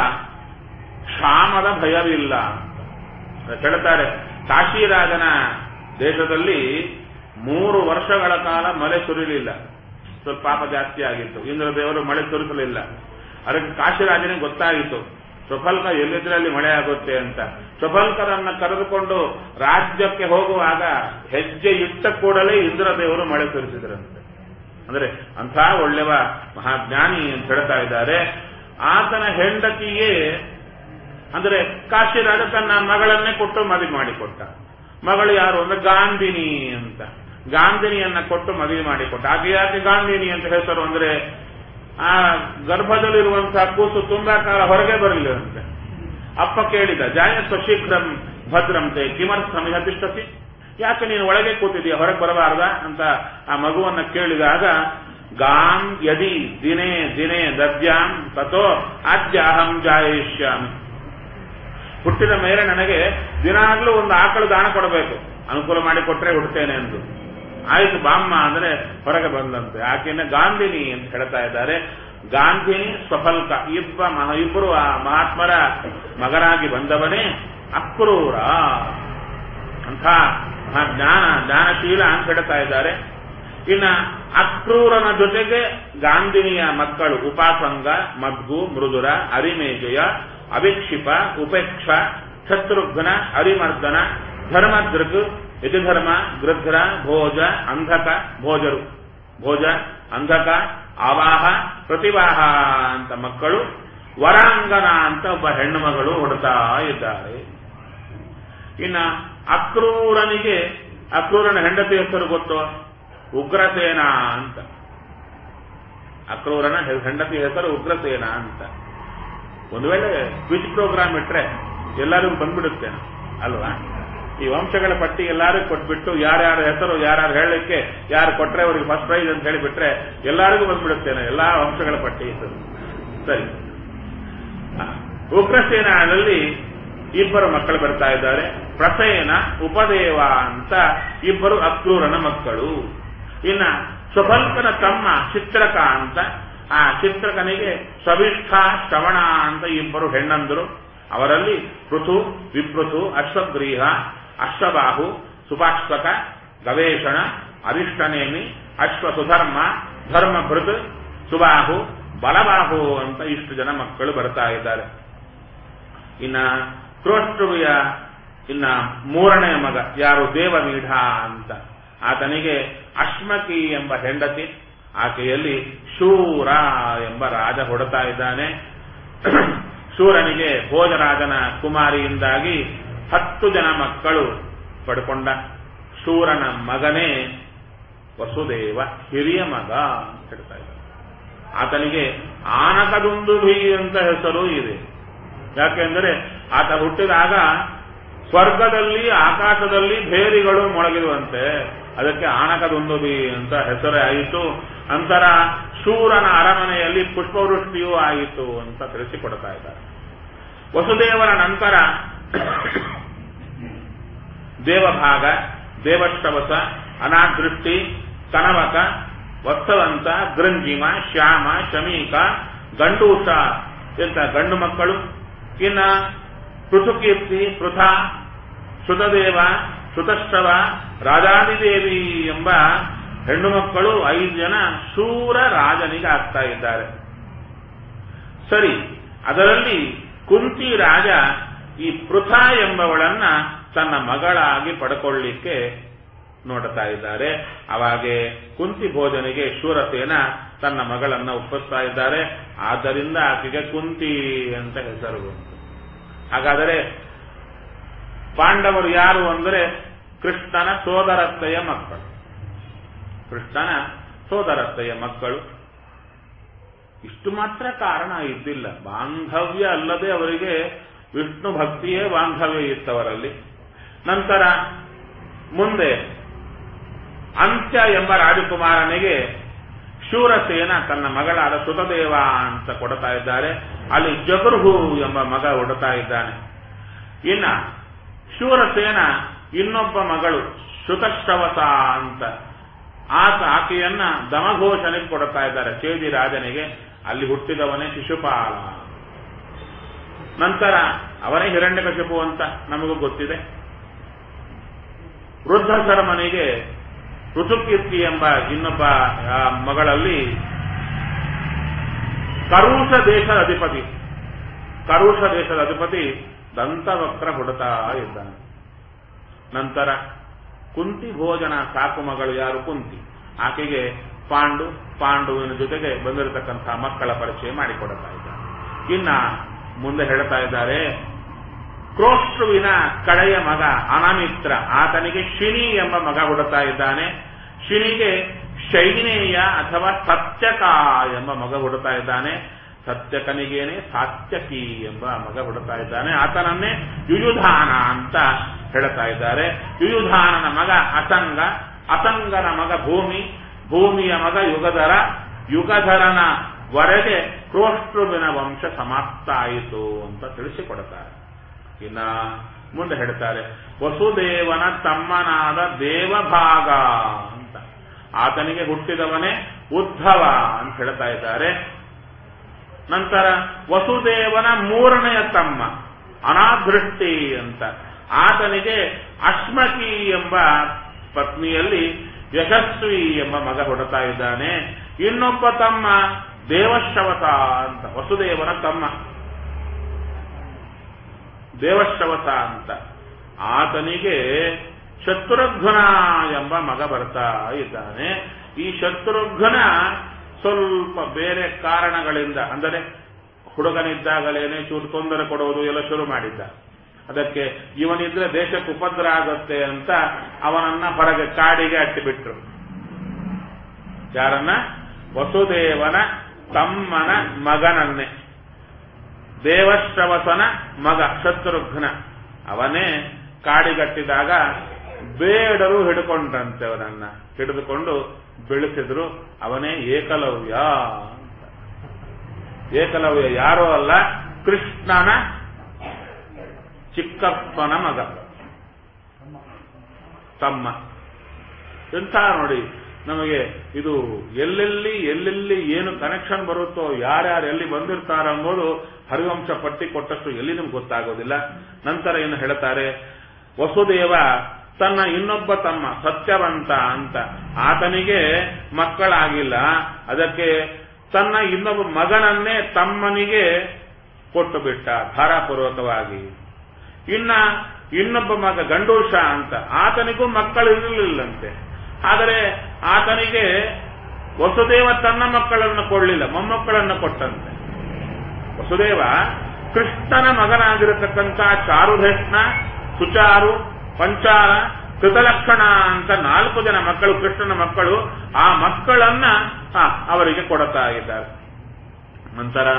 ಕ್ಷಾಮದ ಭಯವಿಲ್ಲ ಹೇಳ್ತಾರೆ ಕಾಶಿರಾಜನ ದೇಶದಲ್ಲಿ ಮೂರು ವರ್ಷಗಳ ಕಾಲ ಮಳೆ ಸುರಿಲಿಲ್ಲ ಸ್ವಲ್ಪ ಪಾಪ ಜಾಸ್ತಿ ಆಗಿತ್ತು ಇಂದ್ರ ದೇವರು ಮಳೆ ಸುರಿಸಲಿಲ್ಲ ಅದಕ್ಕೆ ಕಾಶಿರಾಜನಿಗೆ ಗೊತ್ತಾಗಿತ್ತು ಸ್ವಫಲ್ಕ ಎಲ್ಲಿದ್ರೆ ಅಲ್ಲಿ ಮಳೆ ಆಗುತ್ತೆ ಅಂತ ಸ್ವಫಲ್ಕರನ್ನ ಕರೆದುಕೊಂಡು ರಾಜ್ಯಕ್ಕೆ ಹೋಗುವಾಗ ಹೆಜ್ಜೆ ಇಟ್ಟ ಕೂಡಲೇ ಇಂದ್ರ ದೇವರು ಮಳೆ ಸುರಿಸಿದ್ರಂತೆ ಅಂದ್ರೆ ಅಂಥ ಒಳ್ಳೆವ ಮಹಾಜ್ಞಾನಿ ಅಂತ ಹೇಳ್ತಾ ಇದ್ದಾರೆ ಆತನ ಹೆಂಡತಿಯೇ ಅಂದ್ರೆ ಕಾಶಿರಾಜ ತನ್ನ ಮಗಳನ್ನೇ ಕೊಟ್ಟು ಮದುವೆ ಮಾಡಿಕೊಟ್ಟ ಮಗಳು ಯಾರು ಅಂದ್ರೆ ಗಾಂಧಿನಿ ಅಂತ ಗಾಂಧಿನಿಯನ್ನ ಕೊಟ್ಟು ಮದುವೆ ಮಾಡಿಕೊಟ್ಟ ಆಕೆ ಯಾಕೆ ಗಾಂಧಿನಿ ಅಂತ ಹೆಸರು ಅಂದ್ರೆ ಆ ಗರ್ಭದಲ್ಲಿರುವಂತಹ ಕೂಸು ತುಂಬಾ ಕಾಲ ಹೊರಗೆ ಬರಲಿಲ್ಲಂತೆ ಅಪ್ಪ ಕೇಳಿದ ಜಾಯಸ್ವ ಶೀಘ್ರಂ ಭದ್ರಂತೆ ಕಿಮರ್ಥಮಿಹ ತಿಷ್ಟತಿ ಯಾಕೆ ನೀನು ಒಳಗೆ ಕೂತಿದೀಯ ಹೊರಗೆ ಬರಬಾರ್ದ ಅಂತ ಆ ಮಗುವನ್ನ ಕೇಳಿದಾಗ ಗಾಂ ಯದಿ ದಿನೇ ದಿನೇ ದದ್ಯಾಂ ತಥೋ ಆದ್ಯ ಅಹಂ ಜಾಯಿಷ್ಯಾಮಿ ಹುಟ್ಟಿದ ಮೇಲೆ ನನಗೆ ದಿನಾಗ್ಲೂ ಒಂದು ಆಕಳು ದಾನ ಕೊಡಬೇಕು ಅನುಕೂಲ ಮಾಡಿ ಕೊಟ್ರೆ ಹುಡ್ತೇನೆ ಎಂದು ಆಯ್ತು ಬಾಮ್ಮ ಅಂದ್ರೆ ಹೊರಗೆ ಬಂದಂತೆ ಆಕೆಯನ್ನ ಗಾಂಧಿನಿ ಅಂತ ಹೇಳ್ತಾ ಇದ್ದಾರೆ ಗಾಂಧಿನಿ ಸ್ವಫಲ್ಕ ಇಬ್ಬ ಮಹ ಇಬ್ಬರು ಆ ಮಹಾತ್ಮರ ಮಗನಾಗಿ ಬಂದವನೇ ಅಕ್ರೂರ ಅಂಥ ಮಹಾಜ್ಞಾನ ಜ್ಞಾನಶೀಲ ಅಂತ ಹೇಳ್ತಾ ಇದ್ದಾರೆ ಇನ್ನ ಅಕ್ರೂರನ ಜೊತೆಗೆ ಗಾಂಧಿನಿಯ ಮಕ್ಕಳು ಉಪಾಸಂಗ ಮದ್ಗು ಮೃದುರ ಅರಿಮೇಜಯ ಅವಿಕ್ಷಿಪ ಉಪೇಕ್ಷ ಶತ್ರುಘ್ನ ಅರಿಮರ್ದನ ಧರ್ಮದೃಗ್ ಯತಿಧರ್ಮ ಗೃಧ್ರ ಭೋಜ ಅಂಧಕ ಭೋಜರು ಭೋಜ ಅಂಧಕ ಆವಾಹ ಪ್ರತಿವಾಹ ಅಂತ ಮಕ್ಕಳು ವರಾಂಗನ ಅಂತ ಒಬ್ಬ ಹೆಣ್ಣು ಮಗಳು ಹೊಡ್ತಾ ಇದ್ದಾರೆ ಇನ್ನ ಅಕ್ರೂರನಿಗೆ ಅಕ್ರೂರನ ಹೆಂಡತಿ ಹೆಸರು ಗೊತ್ತು ಉಗ್ರಸೇನ ಅಂತ ಅಕ್ರೂರನ ಹೆ- ಹೆಂಡತಿ ಹೆಸರು ಉಗ್ರಸೇನ ಅಂತ ಒಂದು ವೇಳೆ ಕ್ವಿಜ್ ಪ್ರೋಗ್ರಾಮ್ ಇಟ್ರೆ ಎಲ್ಲರಿಗೂ ಬಂದ್ಬಿಡುತ್ತೆ ಅಲ್ವಾ ಈ ವಂಶಗಳ ಪಟ್ಟಿ ಎಲ್ಲರಿಗೂ ಕೊಟ್ಬಿಟ್ಟು ಯಾರ್ಯಾರ ಹೆಸರು ಯಾರ್ಯಾರು ಹೇಳಲಿಕ್ಕೆ ಯಾರು ಕೊಟ್ರೆ ಅವ್ರಿಗೆ ಫಸ್ಟ್ ಪ್ರೈಸ್ ಅಂತ ಹೇಳಿಬಿಟ್ರೆ ಎಲ್ಲರಿಗೂ ಬಂದ್ಬಿಡುತ್ತೇನೆ ಎಲ್ಲಾ ವಂಶಗಳ ಪಟ್ಟಿ ಹೆಸರು ಸರಿ ಆ, ಉಗ್ರಸೇನಲ್ಲಿ ಇಬ್ಬರು ಮಕ್ಕಳು ಬರ್ತಾ ಇದ್ದಾರೆ ಪ್ರಸೇನ ಉಪದೇವ ಅಂತ ಇಬ್ಬರು ಅಕ್ರೂರನ ಮಕ್ಕಳು ಇನ್ನ ಸ್ವಫಲ್ಕನ ತಮ್ಮ ಚಿತ್ರಕ ಅಂತ ಆ ಚಿತ್ರಕನಿಗೆ ಸವಿಷ್ಠ ಶ್ರವಣ ಅಂತ ಇಬ್ಬರು ಹೆಣ್ಣಂದರು ಅವರಲ್ಲಿ ಪೃಥು ವಿಪೃಥು ಅಶ್ವಗ್ರೀಹ ಅಶ್ವಬಾಹು ಸುಪಾಶ್ವಕ ಗವೇಷಣ ಅರಿಷ್ಟನೇಮಿ ಅಶ್ವ ಸುಧರ್ಮ ಧರ್ಮಭೃತ್ ಸುಬಾಹು ಬಲಬಾಹು ಅಂತ ಇಷ್ಟು ಜನ ಮಕ್ಕಳು ಬರ್ತಾ ಇದ್ದಾರೆ ಇನ್ನ ಕ್ರೋಷ್ಟ್ರುವಿಯ ಇನ್ನ ಮೂರನೇ ಮಗ ಯಾರು ದೇವಮೀಢ ಅಂತ ಆತನಿಗೆ ಅಶ್ಮಕಿ ಎಂಬ ಹೆಂಡತಿ ಆಕೆಯಲ್ಲಿ ಶೂರ ಎಂಬ ರಾಜ ಹೊಡತಾ ಇದ್ದಾನೆ ಶೂರನಿಗೆ ಭೋಜರಾಜನ ಕುಮಾರಿಯಿಂದಾಗಿ ಹತ್ತು ಜನ ಮಕ್ಕಳು ಪಡ್ಕೊಂಡ ಶೂರನ ಮಗನೇ ವಸುದೇವ ಹಿರಿಯ ಮಗ ಅಂತ ಹೇಳ್ತಾ ಇದ್ದಾರೆ ಆತನಿಗೆ ಆನಕದುಂದುಭಿ ಅಂತ ಹೆಸರು ಇದೆ ಯಾಕೆಂದರೆ ಆತ ಹುಟ್ಟಿದಾಗ ಸ್ವರ್ಗದಲ್ಲಿ ಆಕಾಶದಲ್ಲಿ ಭೇರಿಗಳು ಮೊಳಗಿರುವಂತೆ ಅದಕ್ಕೆ ಆನಕದುಂದುಬಿ ಅಂತ ಹೆಸರೇ ಆಯಿತು ನಂತರ ಶೂರನ ಅರಮನೆಯಲ್ಲಿ ಪುಷ್ಪವೃಷ್ಟಿಯೂ ಆಯಿತು ಅಂತ ತಿಳಿಸಿಕೊಡ್ತಾ ಇದ್ದಾರೆ ವಸುದೇವನ ನಂತರ ದೇವಭಾಗ ದೇವಶ್ರವಸ ಅನಾದೃಷ್ಟಿ ಕನವಕ ವತ್ಸವಂತ ಗೃಂಜಿಮ ಶ್ಯಾಮ ಶಮೀಕ ಗಂಡೂಷ ಎಂತ ಗಂಡು ಮಕ್ಕಳು ಇನ್ನ ಪೃಥುಕೀರ್ತಿ ಪೃಥಾ ಶ್ರುತದೇವ ಶ್ರುತಶ್ರವ ರಾಜಾದಿದೇವಿ ಎಂಬ ಹೆಣ್ಣು ಮಕ್ಕಳು ಐದು ಜನ ಶೂರ ರಾಜನಿಗೆ ಆಗ್ತಾ ಇದ್ದಾರೆ ಸರಿ ಅದರಲ್ಲಿ ಕುಂತಿ ರಾಜ ಈ ಪೃಥಾ ಎಂಬವಳನ್ನ ತನ್ನ ಮಗಳಾಗಿ ಪಡ್ಕೊಳ್ಳಿಕ್ಕೆ ನೋಡ್ತಾ ಇದ್ದಾರೆ ಅವಾಗೆ ಕುಂತಿ ಭೋಜನಿಗೆ ಶೂರಸೇನ ತನ್ನ ಮಗಳನ್ನ ಒಪ್ಪಿಸ್ತಾ ಇದ್ದಾರೆ ಆದ್ದರಿಂದ ಆಕೆಗೆ ಕುಂತಿ ಅಂತ ಹೆಸರು ಬಂತು ಹಾಗಾದರೆ ಪಾಂಡವರು ಯಾರು ಅಂದರೆ ಕೃಷ್ಣನ ಸೋದರತ್ತೆಯ ಮಕ್ಕಳು ಕೃಷ್ಣನ ಸೋದರತ್ತೆಯ ಮಕ್ಕಳು ಇಷ್ಟು ಮಾತ್ರ ಕಾರಣ ಇದ್ದಿಲ್ಲ ಬಾಂಧವ್ಯ ಅಲ್ಲದೆ ಅವರಿಗೆ ವಿಷ್ಣು ಭಕ್ತಿಯೇ ಬಾಂಧವ್ಯ ಇತ್ತವರಲ್ಲಿ ನಂತರ ಮುಂದೆ ಅಂತ್ಯ ಎಂಬ ರಾಜಕುಮಾರನಿಗೆ ಶೂರಸೇನ ತನ್ನ ಮಗಳಾದ ಸುತದೇವ ಅಂತ ಕೊಡ್ತಾ ಇದ್ದಾರೆ ಅಲ್ಲಿ ಜಗೃಹು ಎಂಬ ಮಗ ಉಡ್ತಾ ಇದ್ದಾನೆ ಇನ್ನ ಶೂರಸೇನ ಇನ್ನೊಬ್ಬ ಮಗಳು ಶ್ರುತಶ್ರವಸ ಅಂತ ಆತ ಆಕೆಯನ್ನ ದಮಘೋಷನಿಗೆ ಕೊಡ್ತಾ ಇದ್ದಾರೆ ಚೇದಿ ರಾಜನಿಗೆ ಅಲ್ಲಿ ಹುಟ್ಟಿದವನೇ ಶಿಶುಪಾಲ ನಂತರ ಅವನೇ ಹಿರಣ್ಯಕಶಿಪು ಅಂತ ನಮಗೂ ಗೊತ್ತಿದೆ ವೃದ್ಧ ಶರ್ಮನಿಗೆ ಋತುಕೀರ್ತಿ ಎಂಬ ಇನ್ನೊಬ್ಬ ಆ, ಮಗಳಲ್ಲಿ ಕರುಷ ದೇಶದ ಅಧಿಪತಿ ಕರುಷ ದೇಶದ ಅಧಿಪತಿ ದಂತವಕ್ರ ಹುಡುತ್ತಾ ಇದ್ದಾನೆ ನಂತರ ಕುಂತಿ ಭೋಜನ ಸಾಕು ಮಗಳು ಯಾರು ಕುಂತಿ ಆಕೆಗೆ ಪಾಂಡು ಪಾಂಡುವಿನ ಜೊತೆಗೆ ಬಂದಿರತಕ್ಕಂತಹ ಮಕ್ಕಳ ಪರಿಚಯ ಮಾಡಿಕೊಡುತ್ತಾ ಇದ್ದಾರೆ ಇನ್ನ ಮುಂದೆ ಹೇಳ್ತಾ ಇದ್ದಾರೆ ಕ್ರೋಷ್ಟ್ರುವಿನ ಕಡೆಯ ಮಗ ಅನಮಿತ್ರ ಆತನಿಗೆ ಶಿನಿ ಎಂಬ ಮಗ ಹುಡುತ್ತಾ ಇದ್ದಾನೆ ಶಿನಿಗೆ ಶೈನೇಯ ಅಥವಾ ಸತ್ಯಕ ಎಂಬ ಮಗ ಹುಡುತ್ತಾ ಇದ್ದಾನೆ ಸತ್ಯಕನಿಗೇನೆ ಸಾತ್ಯಕಿ ಎಂಬ ಮಗ ಹುಡುತ್ತಾ ಇದ್ದಾನೆ ಆತನನ್ನೇ ಯುಯುಧಾನ ಅಂತ ಹೇಳ್ತಾ ಇದ್ದಾರೆ ಯುಯುಧಾನನ ಮಗ ಅಸಂಗ ಅಸಂಗನ ಮಗ ಭೂಮಿ ಭೂಮಿಯ ಮಗ ಯುಗಧರ ಯುಗಧರನ ವರೆಗೆ ಕ್ರೋಷ್ಟ್ರುವಿನ ವಂಶ ಸಮಾಪ್ತ ಆಯಿತು ಅಂತ ತಿಳಿಸಿಕೊಡುತ್ತಾರೆ ಇನ್ನ ಮುಂದೆ ಹೇಳ್ತಾರೆ ವಸುದೇವನ ತಮ್ಮನಾದ ದೇವಭಾಗ ಅಂತ ಆತನಿಗೆ ಹುಟ್ಟಿದವನೇ ಉದ್ಧವ ಅಂತ ಹೇಳ್ತಾ ಇದ್ದಾರೆ ನಂತರ ವಸುದೇವನ ಮೂರನೆಯ ತಮ್ಮ ಅನಾದೃಷ್ಟಿ ಅಂತ ಆತನಿಗೆ ಅಶ್ಮಕಿ ಎಂಬ ಪತ್ನಿಯಲ್ಲಿ ಯಶಸ್ವಿ ಎಂಬ ಮಗ ಹುಡುತ್ತಾ ಇದ್ದಾನೆ ಇನ್ನೊಬ್ಬ ತಮ್ಮ ದೇವಶ್ರವತ ಅಂತ ವಸುದೇವನ ತಮ್ಮ ದೇವಶ್ರವತ ಅಂತ ಆತನಿಗೆ ಶತ್ರುಘ್ನ ಎಂಬ ಮಗ ಬರ್ತಾ ಇದ್ದಾನೆ ಈ ಶತ್ರುಘ್ನ ಸ್ವಲ್ಪ ಬೇರೆ ಕಾರಣಗಳಿಂದ ಅಂದರೆ ಹುಡುಗನಿದ್ದಾಗಲೇನೆ ಚೂರು ತೊಂದರೆ ಕೊಡೋದು ಎಲ್ಲ ಶುರು ಮಾಡಿದ್ದ ಅದಕ್ಕೆ ಇವನಿದ್ರೆ ದೇಶಕ್ಕೆ ಉಪದ್ರ ಆಗುತ್ತೆ ಅಂತ ಅವನನ್ನ ಹೊರಗೆ ಕಾಡಿಗೆ ಅಟ್ಟಿಬಿಟ್ರು ಯಾರನ್ನ ವಸುದೇವನ ತಮ್ಮನ ಮಗನನ್ನೇ ದೇವಶ್ರವಸನ ಮಗ ಶತ್ರುಘ್ನ ಅವನೇ ಕಾಡಿಗಟ್ಟಿದಾಗ ಬೇಡರು ಹಿಡ್ಕೊಂಡ್ರಂತೆ ಅವನನ್ನ ಹಿಡಿದುಕೊಂಡು ಬೆಳೆಸಿದ್ರು ಅವನೇ ಏಕಲವ್ಯ ಅಂತ ಏಕಲವ್ಯ ಯಾರೋ ಅಲ್ಲ ಕೃಷ್ಣನ ಚಿಕ್ಕಪ್ಪನ ಮಗ ತಮ್ಮ ಎಂಥ ನೋಡಿ ನಮಗೆ ಇದು ಎಲ್ಲೆಲ್ಲಿ ಎಲ್ಲೆಲ್ಲಿ ಏನು ಕನೆಕ್ಷನ್ ಬರುತ್ತೋ ಯಾರ್ಯಾರು ಎಲ್ಲಿ ಬಂದಿರ್ತಾರ ಎಂಬುದು ಹರಿವಂಶ ಪಟ್ಟಿ ಕೊಟ್ಟಷ್ಟು ಎಲ್ಲಿ ನಿಮ್ಗೆ ಗೊತ್ತಾಗೋದಿಲ್ಲ ನಂತರ ಏನು ಹೇಳ್ತಾರೆ ವಸುದೇವ ತನ್ನ ಇನ್ನೊಬ್ಬ ತಮ್ಮ ಸತ್ಯವಂತ ಅಂತ ಆತನಿಗೆ ಮಕ್ಕಳಾಗಿಲ್ಲ ಅದಕ್ಕೆ ತನ್ನ ಇನ್ನೊಬ್ಬ ಮಗನನ್ನೇ ತಮ್ಮನಿಗೆ ಕೊಟ್ಟು ಬಿಟ್ಟ ಧಾರಾಪೂರ್ವಕವಾಗಿ ಇನ್ನ ಇನ್ನೊಬ್ಬ ಮಗ ಗಂಡೂಷ ಅಂತ ಆತನಿಗೂ ಮಕ್ಕಳು ಇರಲಿಲ್ಲಂತೆ ಆದರೆ ಆತನಿಗೆ ವಸುದೇವ ತನ್ನ ಮಕ್ಕಳನ್ನು ಕೊಡಲಿಲ್ಲ ಮೊಮ್ಮಕ್ಕಳನ್ನು ಕೊಟ್ಟಂತೆ ವಸುದೇವ ಕೃಷ್ಣನ ಮಗನಾಗಿರತಕ್ಕಂಥ ಚಾರುಧೇಷ್ಣ ಸುಚಾರು ಪಂಚಾಲ ಕೃತಲಕ್ಷಣ ಅಂತ ನಾಲ್ಕು ಜನ ಮಕ್ಕಳು ಕೃಷ್ಣನ ಮಕ್ಕಳು ಆ ಮಕ್ಕಳನ್ನ ಆ, ಅವರಿಗೆ ಕೊಡುತ್ತಾ ಇದ್ದಾರೆ ನಂತರ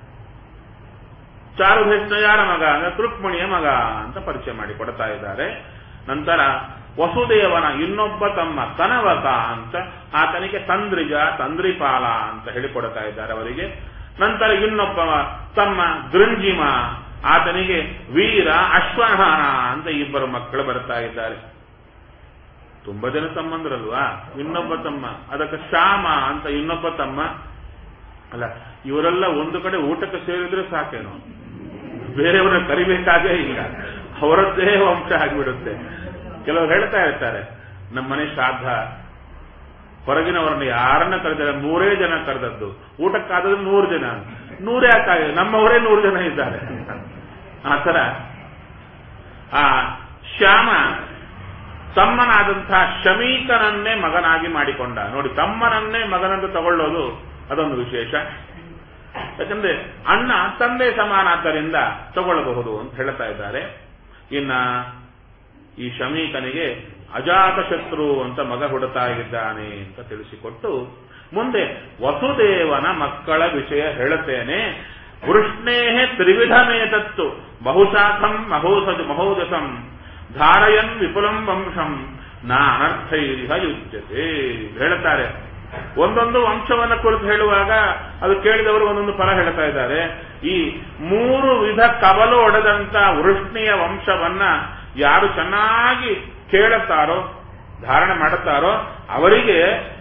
ಚಾರುಧೇಷ್ಣ ಯಾರ ಮಗ ಅಂದ್ರೆ ರುಕ್ಮಿಣಿಯ ಮಗ ಅಂತ ಪರಿಚಯ ಮಾಡಿ ಕೊಡ್ತಾ ಇದ್ದಾರೆ ನಂತರ ವಸುದೇವನ ಇನ್ನೊಬ್ಬ ತಮ್ಮ ಕನವಕ ಅಂತ ಆತನಿಗೆ ತಂದ್ರಿಜ ತಂದ್ರಿಪಾಲ ಅಂತ ಹೇಳಿಕೊಡ್ತಾ ಇದ್ದಾರೆ ಅವರಿಗೆ ನಂತರ ಇನ್ನೊಬ್ಬ ತಮ್ಮ ಗೃಂಜಿಮ ಆತನಿಗೆ ವೀರ ಅಶ್ವಹಾನ ಅಂತ ಇಬ್ಬರು ಮಕ್ಕಳು ಬರ್ತಾ ಇದ್ದಾರೆ ತುಂಬಾ ಜನ ತಮ್ಮಂದ್ರಲ್ವಾ ಇನ್ನೊಬ್ಬ ತಮ್ಮ ಅದಕ್ಕೆ ಶ್ಯಾಮ ಅಂತ ಇನ್ನೊಬ್ಬ ತಮ್ಮ ಅಲ್ಲ ಇವರೆಲ್ಲ ಒಂದು ಕಡೆ ಊಟಕ್ಕೆ ಸೇರಿದ್ರೆ ಸಾಕೇನೋ ಬೇರೆಯವರನ್ನ ಕರಿಬೇಕಾಗೇ ಇಲ್ಲ ಅವರದ್ದೇ ವಂಶ ಆಗಿಬಿಡುತ್ತೆ ಕೆಲವರು ಹೇಳ್ತಾ ಇರ್ತಾರೆ ನಮ್ಮ ಮನೆ ಶ್ರಾದ್ದ ಹೊರಗಿನವರನ್ನ ಯಾರನ್ನ ಕರೆದರೆ ಮೂರೇ ಜನ ಕರೆದದ್ದು ಊಟಕ್ಕಾದ್ರೆ ನೂರು ಜನ ನೂರೇ ಯಾಕಾಗಿದೆ ನಮ್ಮವರೇ ನೂರು ಜನ ಇದ್ದಾರೆ ಆ ತರ ಆ ಶ್ಯಾಮ ತಮ್ಮನಾದಂತಹ ಶಮೀಕನನ್ನೇ ಮಗನಾಗಿ ಮಾಡಿಕೊಂಡ ನೋಡಿ ತಮ್ಮನನ್ನೇ ಮಗನಂದು ತಗೊಳ್ಳೋದು ಅದೊಂದು ವಿಶೇಷ ಯಾಕಂದ್ರೆ ಅಣ್ಣ ತಂದೆ ಸಮಾನಾದ್ದರಿಂದ ತಗೊಳ್ಳಬಹುದು ಅಂತ ಹೇಳ್ತಾ ಇದ್ದಾರೆ ಇನ್ನ ಈ ಶಮೀಕನಿಗೆ ಅಜಾತಶತ್ರು ಅಂತ ಮಗ ಹುಡುತಾ ಇದ್ದಾನೆ ಅಂತ ತಿಳಿಸಿಕೊಟ್ಟು ಮುಂದೆ ವಸುದೇವನ ಮಕ್ಕಳ ವಿಷಯ ಹೇಳುತ್ತೇನೆ ವೃಷ್ಣೇಹೆ ತ್ರಿವಿಧಮೇತತ್ತು ಬಹುಶಾಖಂ ಮಹೋಸಜ ಮಹೋದಸಂ ಧಾರಯನ್ ವಿಪುಲಂ ವಂಶಂ ನಾ ಅನರ್ಥೈರಿಹ ಯುಜ್ಯತೆ ಹೇಳುತ್ತಾರೆ ಒಂದೊಂದು ವಂಶವನ್ನ ಕುರಿತು ಹೇಳುವಾಗ ಅದು ಕೇಳಿದವರು ಒಂದೊಂದು ಫಲ ಹೇಳ್ತಾ ಇದ್ದಾರೆ ಈ ಮೂರು ವಿಧ ಕವಲು ಒಡೆದಂತ ವೃಷ್ಣಿಯ ವಂಶವನ್ನ ಯಾರು ಚೆನ್ನಾಗಿ ಕೇಳುತ್ತಾರೋ ಧಾರಣೆ ಮಾಡುತ್ತಾರೋ ಅವರಿಗೆ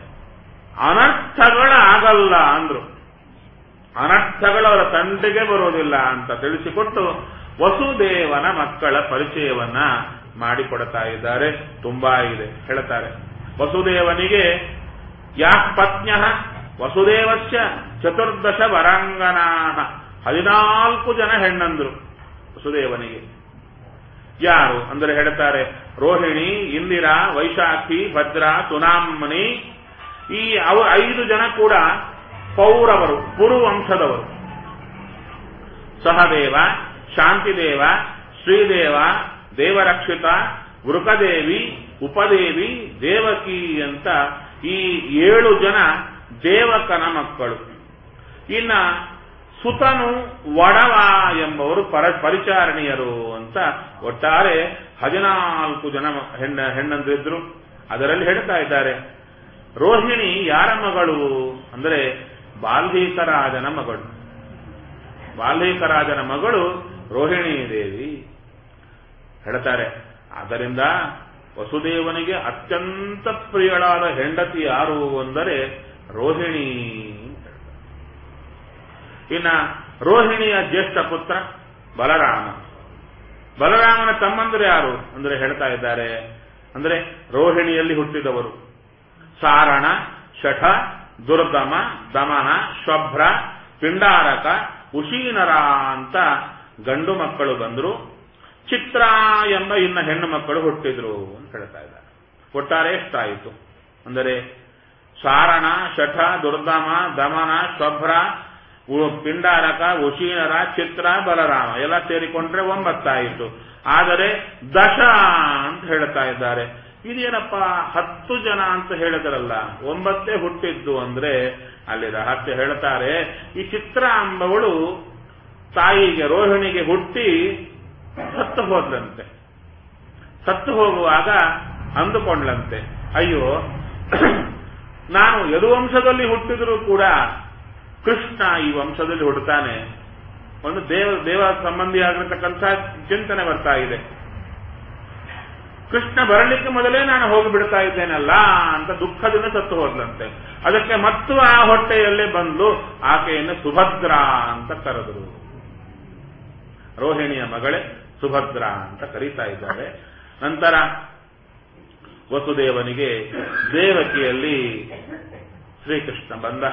ಅನರ್ಥಗಳಾಗಲ್ಲ ಅಂದ್ರು ಅನರ್ಥಗಳು ಅವರ ತಂಟೆಗೆ ಬರೋದಿಲ್ಲ ಅಂತ ತಿಳಿಸಿಕೊಟ್ಟು ವಸುದೇವನ ಮಕ್ಕಳ ಪರಿಚಯವನ್ನ ಮಾಡಿಕೊಡ್ತಾ ಇದ್ದಾರೆ ತುಂಬಾ ಇದೆ ಹೇಳ್ತಾರೆ ವಸುದೇವನಿಗೆ ಯಾ ಪತ್ನ್ಯ ವಸುದೇವಸ್ಯ ಚತುರ್ದಶ ವರಾಂಗನಾ ಹದಿನಾಲ್ಕು ಜನ ಹೆಣ್ಣಂದ್ರು ವಸುದೇವನಿಗೆ ಯಾರು ಅಂದರೆ ಹೇಳ್ತಾರೆ ರೋಹಿಣಿ ಇಂದಿರಾ ವೈಶಾಖಿ ಭದ್ರಾ ಸುನಾಮನಿ ಈ ಅವ ಐದು ಜನ ಕೂಡ ಪೌರವರು ಪುರುವಂಶದವರು ಸಹದೇವ ಶಾಂತಿದೇವ ಶ್ರೀದೇವ ದೇವರಕ್ಷಿತ ವೃಕದೇವಿ ಉಪದೇವಿ ದೇವಕಿ ಅಂತ ಈ ಏಳು ಜನ ದೇವಕನ ಮಕ್ಕಳು ಇನ್ನ ಸುತನು ವಡವ ಎಂಬವರು ಪರ ಪರಿಚಾರಣೀಯರು ಅಂತ ಒಟ್ಟಾರೆ ಹದಿನಾಲ್ಕು ಜನ ಹೆಣ್ಣ ಹೆಣ್ಣಂದಿದ್ರು ಅದರಲ್ಲಿ ಹೇಳ್ತಾ ಇದ್ದಾರೆ ರೋಹಿಣಿ ಯಾರ ಮಗಳು ಅಂದರೆ ಬಾಲ್ಮೀಕರಾಜನ ಮಗಳು ಬಾಲ್ಮೀಕರಾಜನ ಮಗಳು ರೋಹಿಣಿ ದೇವಿ ಹೇಳ್ತಾರೆ ಆದ್ದರಿಂದ ವಸುದೇವನಿಗೆ ಅತ್ಯಂತ ಪ್ರಿಯಳಾದ ಹೆಂಡತಿ ಯಾರು ಅಂದರೆ ರೋಹಿಣಿ ಇನ್ನ ರೋಹಿಣಿಯ ಜ್ಯೇಷ್ಠ ಪುತ್ರ ಬಲರಾಮ ಬಲರಾಮನ ತಮ್ಮಂದ್ರೆ ಯಾರು ಅಂದ್ರೆ ಹೇಳ್ತಾ ಇದ್ದಾರೆ ಅಂದ್ರೆ ರೋಹಿಣಿಯಲ್ಲಿ ಹುಟ್ಟಿದವರು ಸಾರಣ ಶಠ ದುರ್ಗಮ ದಮನ ಶಭ್ರ ಪಿಂಡಾರಕ ಉಶೀನರ ಅಂತ ಗಂಡು ಮಕ್ಕಳು ಬಂದ್ರು ಚಿತ್ರ ಎಂಬ ಇನ್ನ ಹೆಣ್ಣು ಮಕ್ಕಳು ಹುಟ್ಟಿದ್ರು ಅಂತ ಹೇಳ್ತಾ ಇದ್ದಾರೆ ಒಟ್ಟಾರೆ ಎಷ್ಟಾಯಿತು ಅಂದರೆ ಸಾರಣ ಶಠ ದುರ್ದಮ ದಮನ ಶಭ್ರ ಪಿಂಡಾರಕ ಉಶೀನರ ಚಿತ್ರ ಬಲರಾಮ ಎಲ್ಲ ಸೇರಿಕೊಂಡ್ರೆ ಒಂಬತ್ತಾಯಿತು ಆದರೆ ದಶ ಅಂತ ಹೇಳ್ತಾ ಇದ್ದಾರೆ ಇದೇನಪ್ಪ ಹತ್ತು ಜನ ಅಂತ ಹೇಳಿದ್ರಲ್ಲ ಒಂಬತ್ತೇ ಹುಟ್ಟಿದ್ದು ಅಂದ್ರೆ ಅಲ್ಲಿ ರಹಸ್ಯ ಹೇಳ್ತಾರೆ ಈ ಚಿತ್ರ ಅಂಬವಳು ತಾಯಿಗೆ ರೋಹಿಣಿಗೆ ಹುಟ್ಟಿ ಸತ್ತು ಹೋದ್ಲಂತೆ ಸತ್ತು ಹೋಗುವಾಗ ಅಂದುಕೊಂಡ್ಲಂತೆ ಅಯ್ಯೋ ನಾನು ಯದುವಂಶದಲ್ಲಿ ಹುಟ್ಟಿದರೂ ಕೂಡ ಕೃಷ್ಣ ಈ ವಂಶದಲ್ಲಿ ಹುಡ್ತಾನೆ ಒಂದು ದೇವ ದೇವ ಸಂಬಂಧಿ ಆಗಿರತಕ್ಕಂಥ ಚಿಂತನೆ ಬರ್ತಾ ಇದೆ ಕೃಷ್ಣ ಬರಲಿಕ್ಕೆ ಮೊದಲೇ ನಾನು ಹೋಗಿಬಿಡ್ತಾ ಇದ್ದೇನಲ್ಲ ಅಂತ ದುಃಖದಿಂದ ಸತ್ತು ಹೋದ್ಲಂತೆ ಅದಕ್ಕೆ ಮತ್ತು ಆ ಹೊಟ್ಟೆಯಲ್ಲೇ ಬಂದು ಆಕೆಯನ್ನು ಸುಭದ್ರ ಅಂತ ಕರೆದರು ರೋಹಿಣಿಯ ಮಗಳೇ ಸುಭದ್ರ ಅಂತ ಕರೀತಾ ಇದ್ದಾರೆ ನಂತರ ವಸುದೇವನಿಗೆ ದೇವಕಿಯಲ್ಲಿ ಶ್ರೀಕೃಷ್ಣ ಬಂದ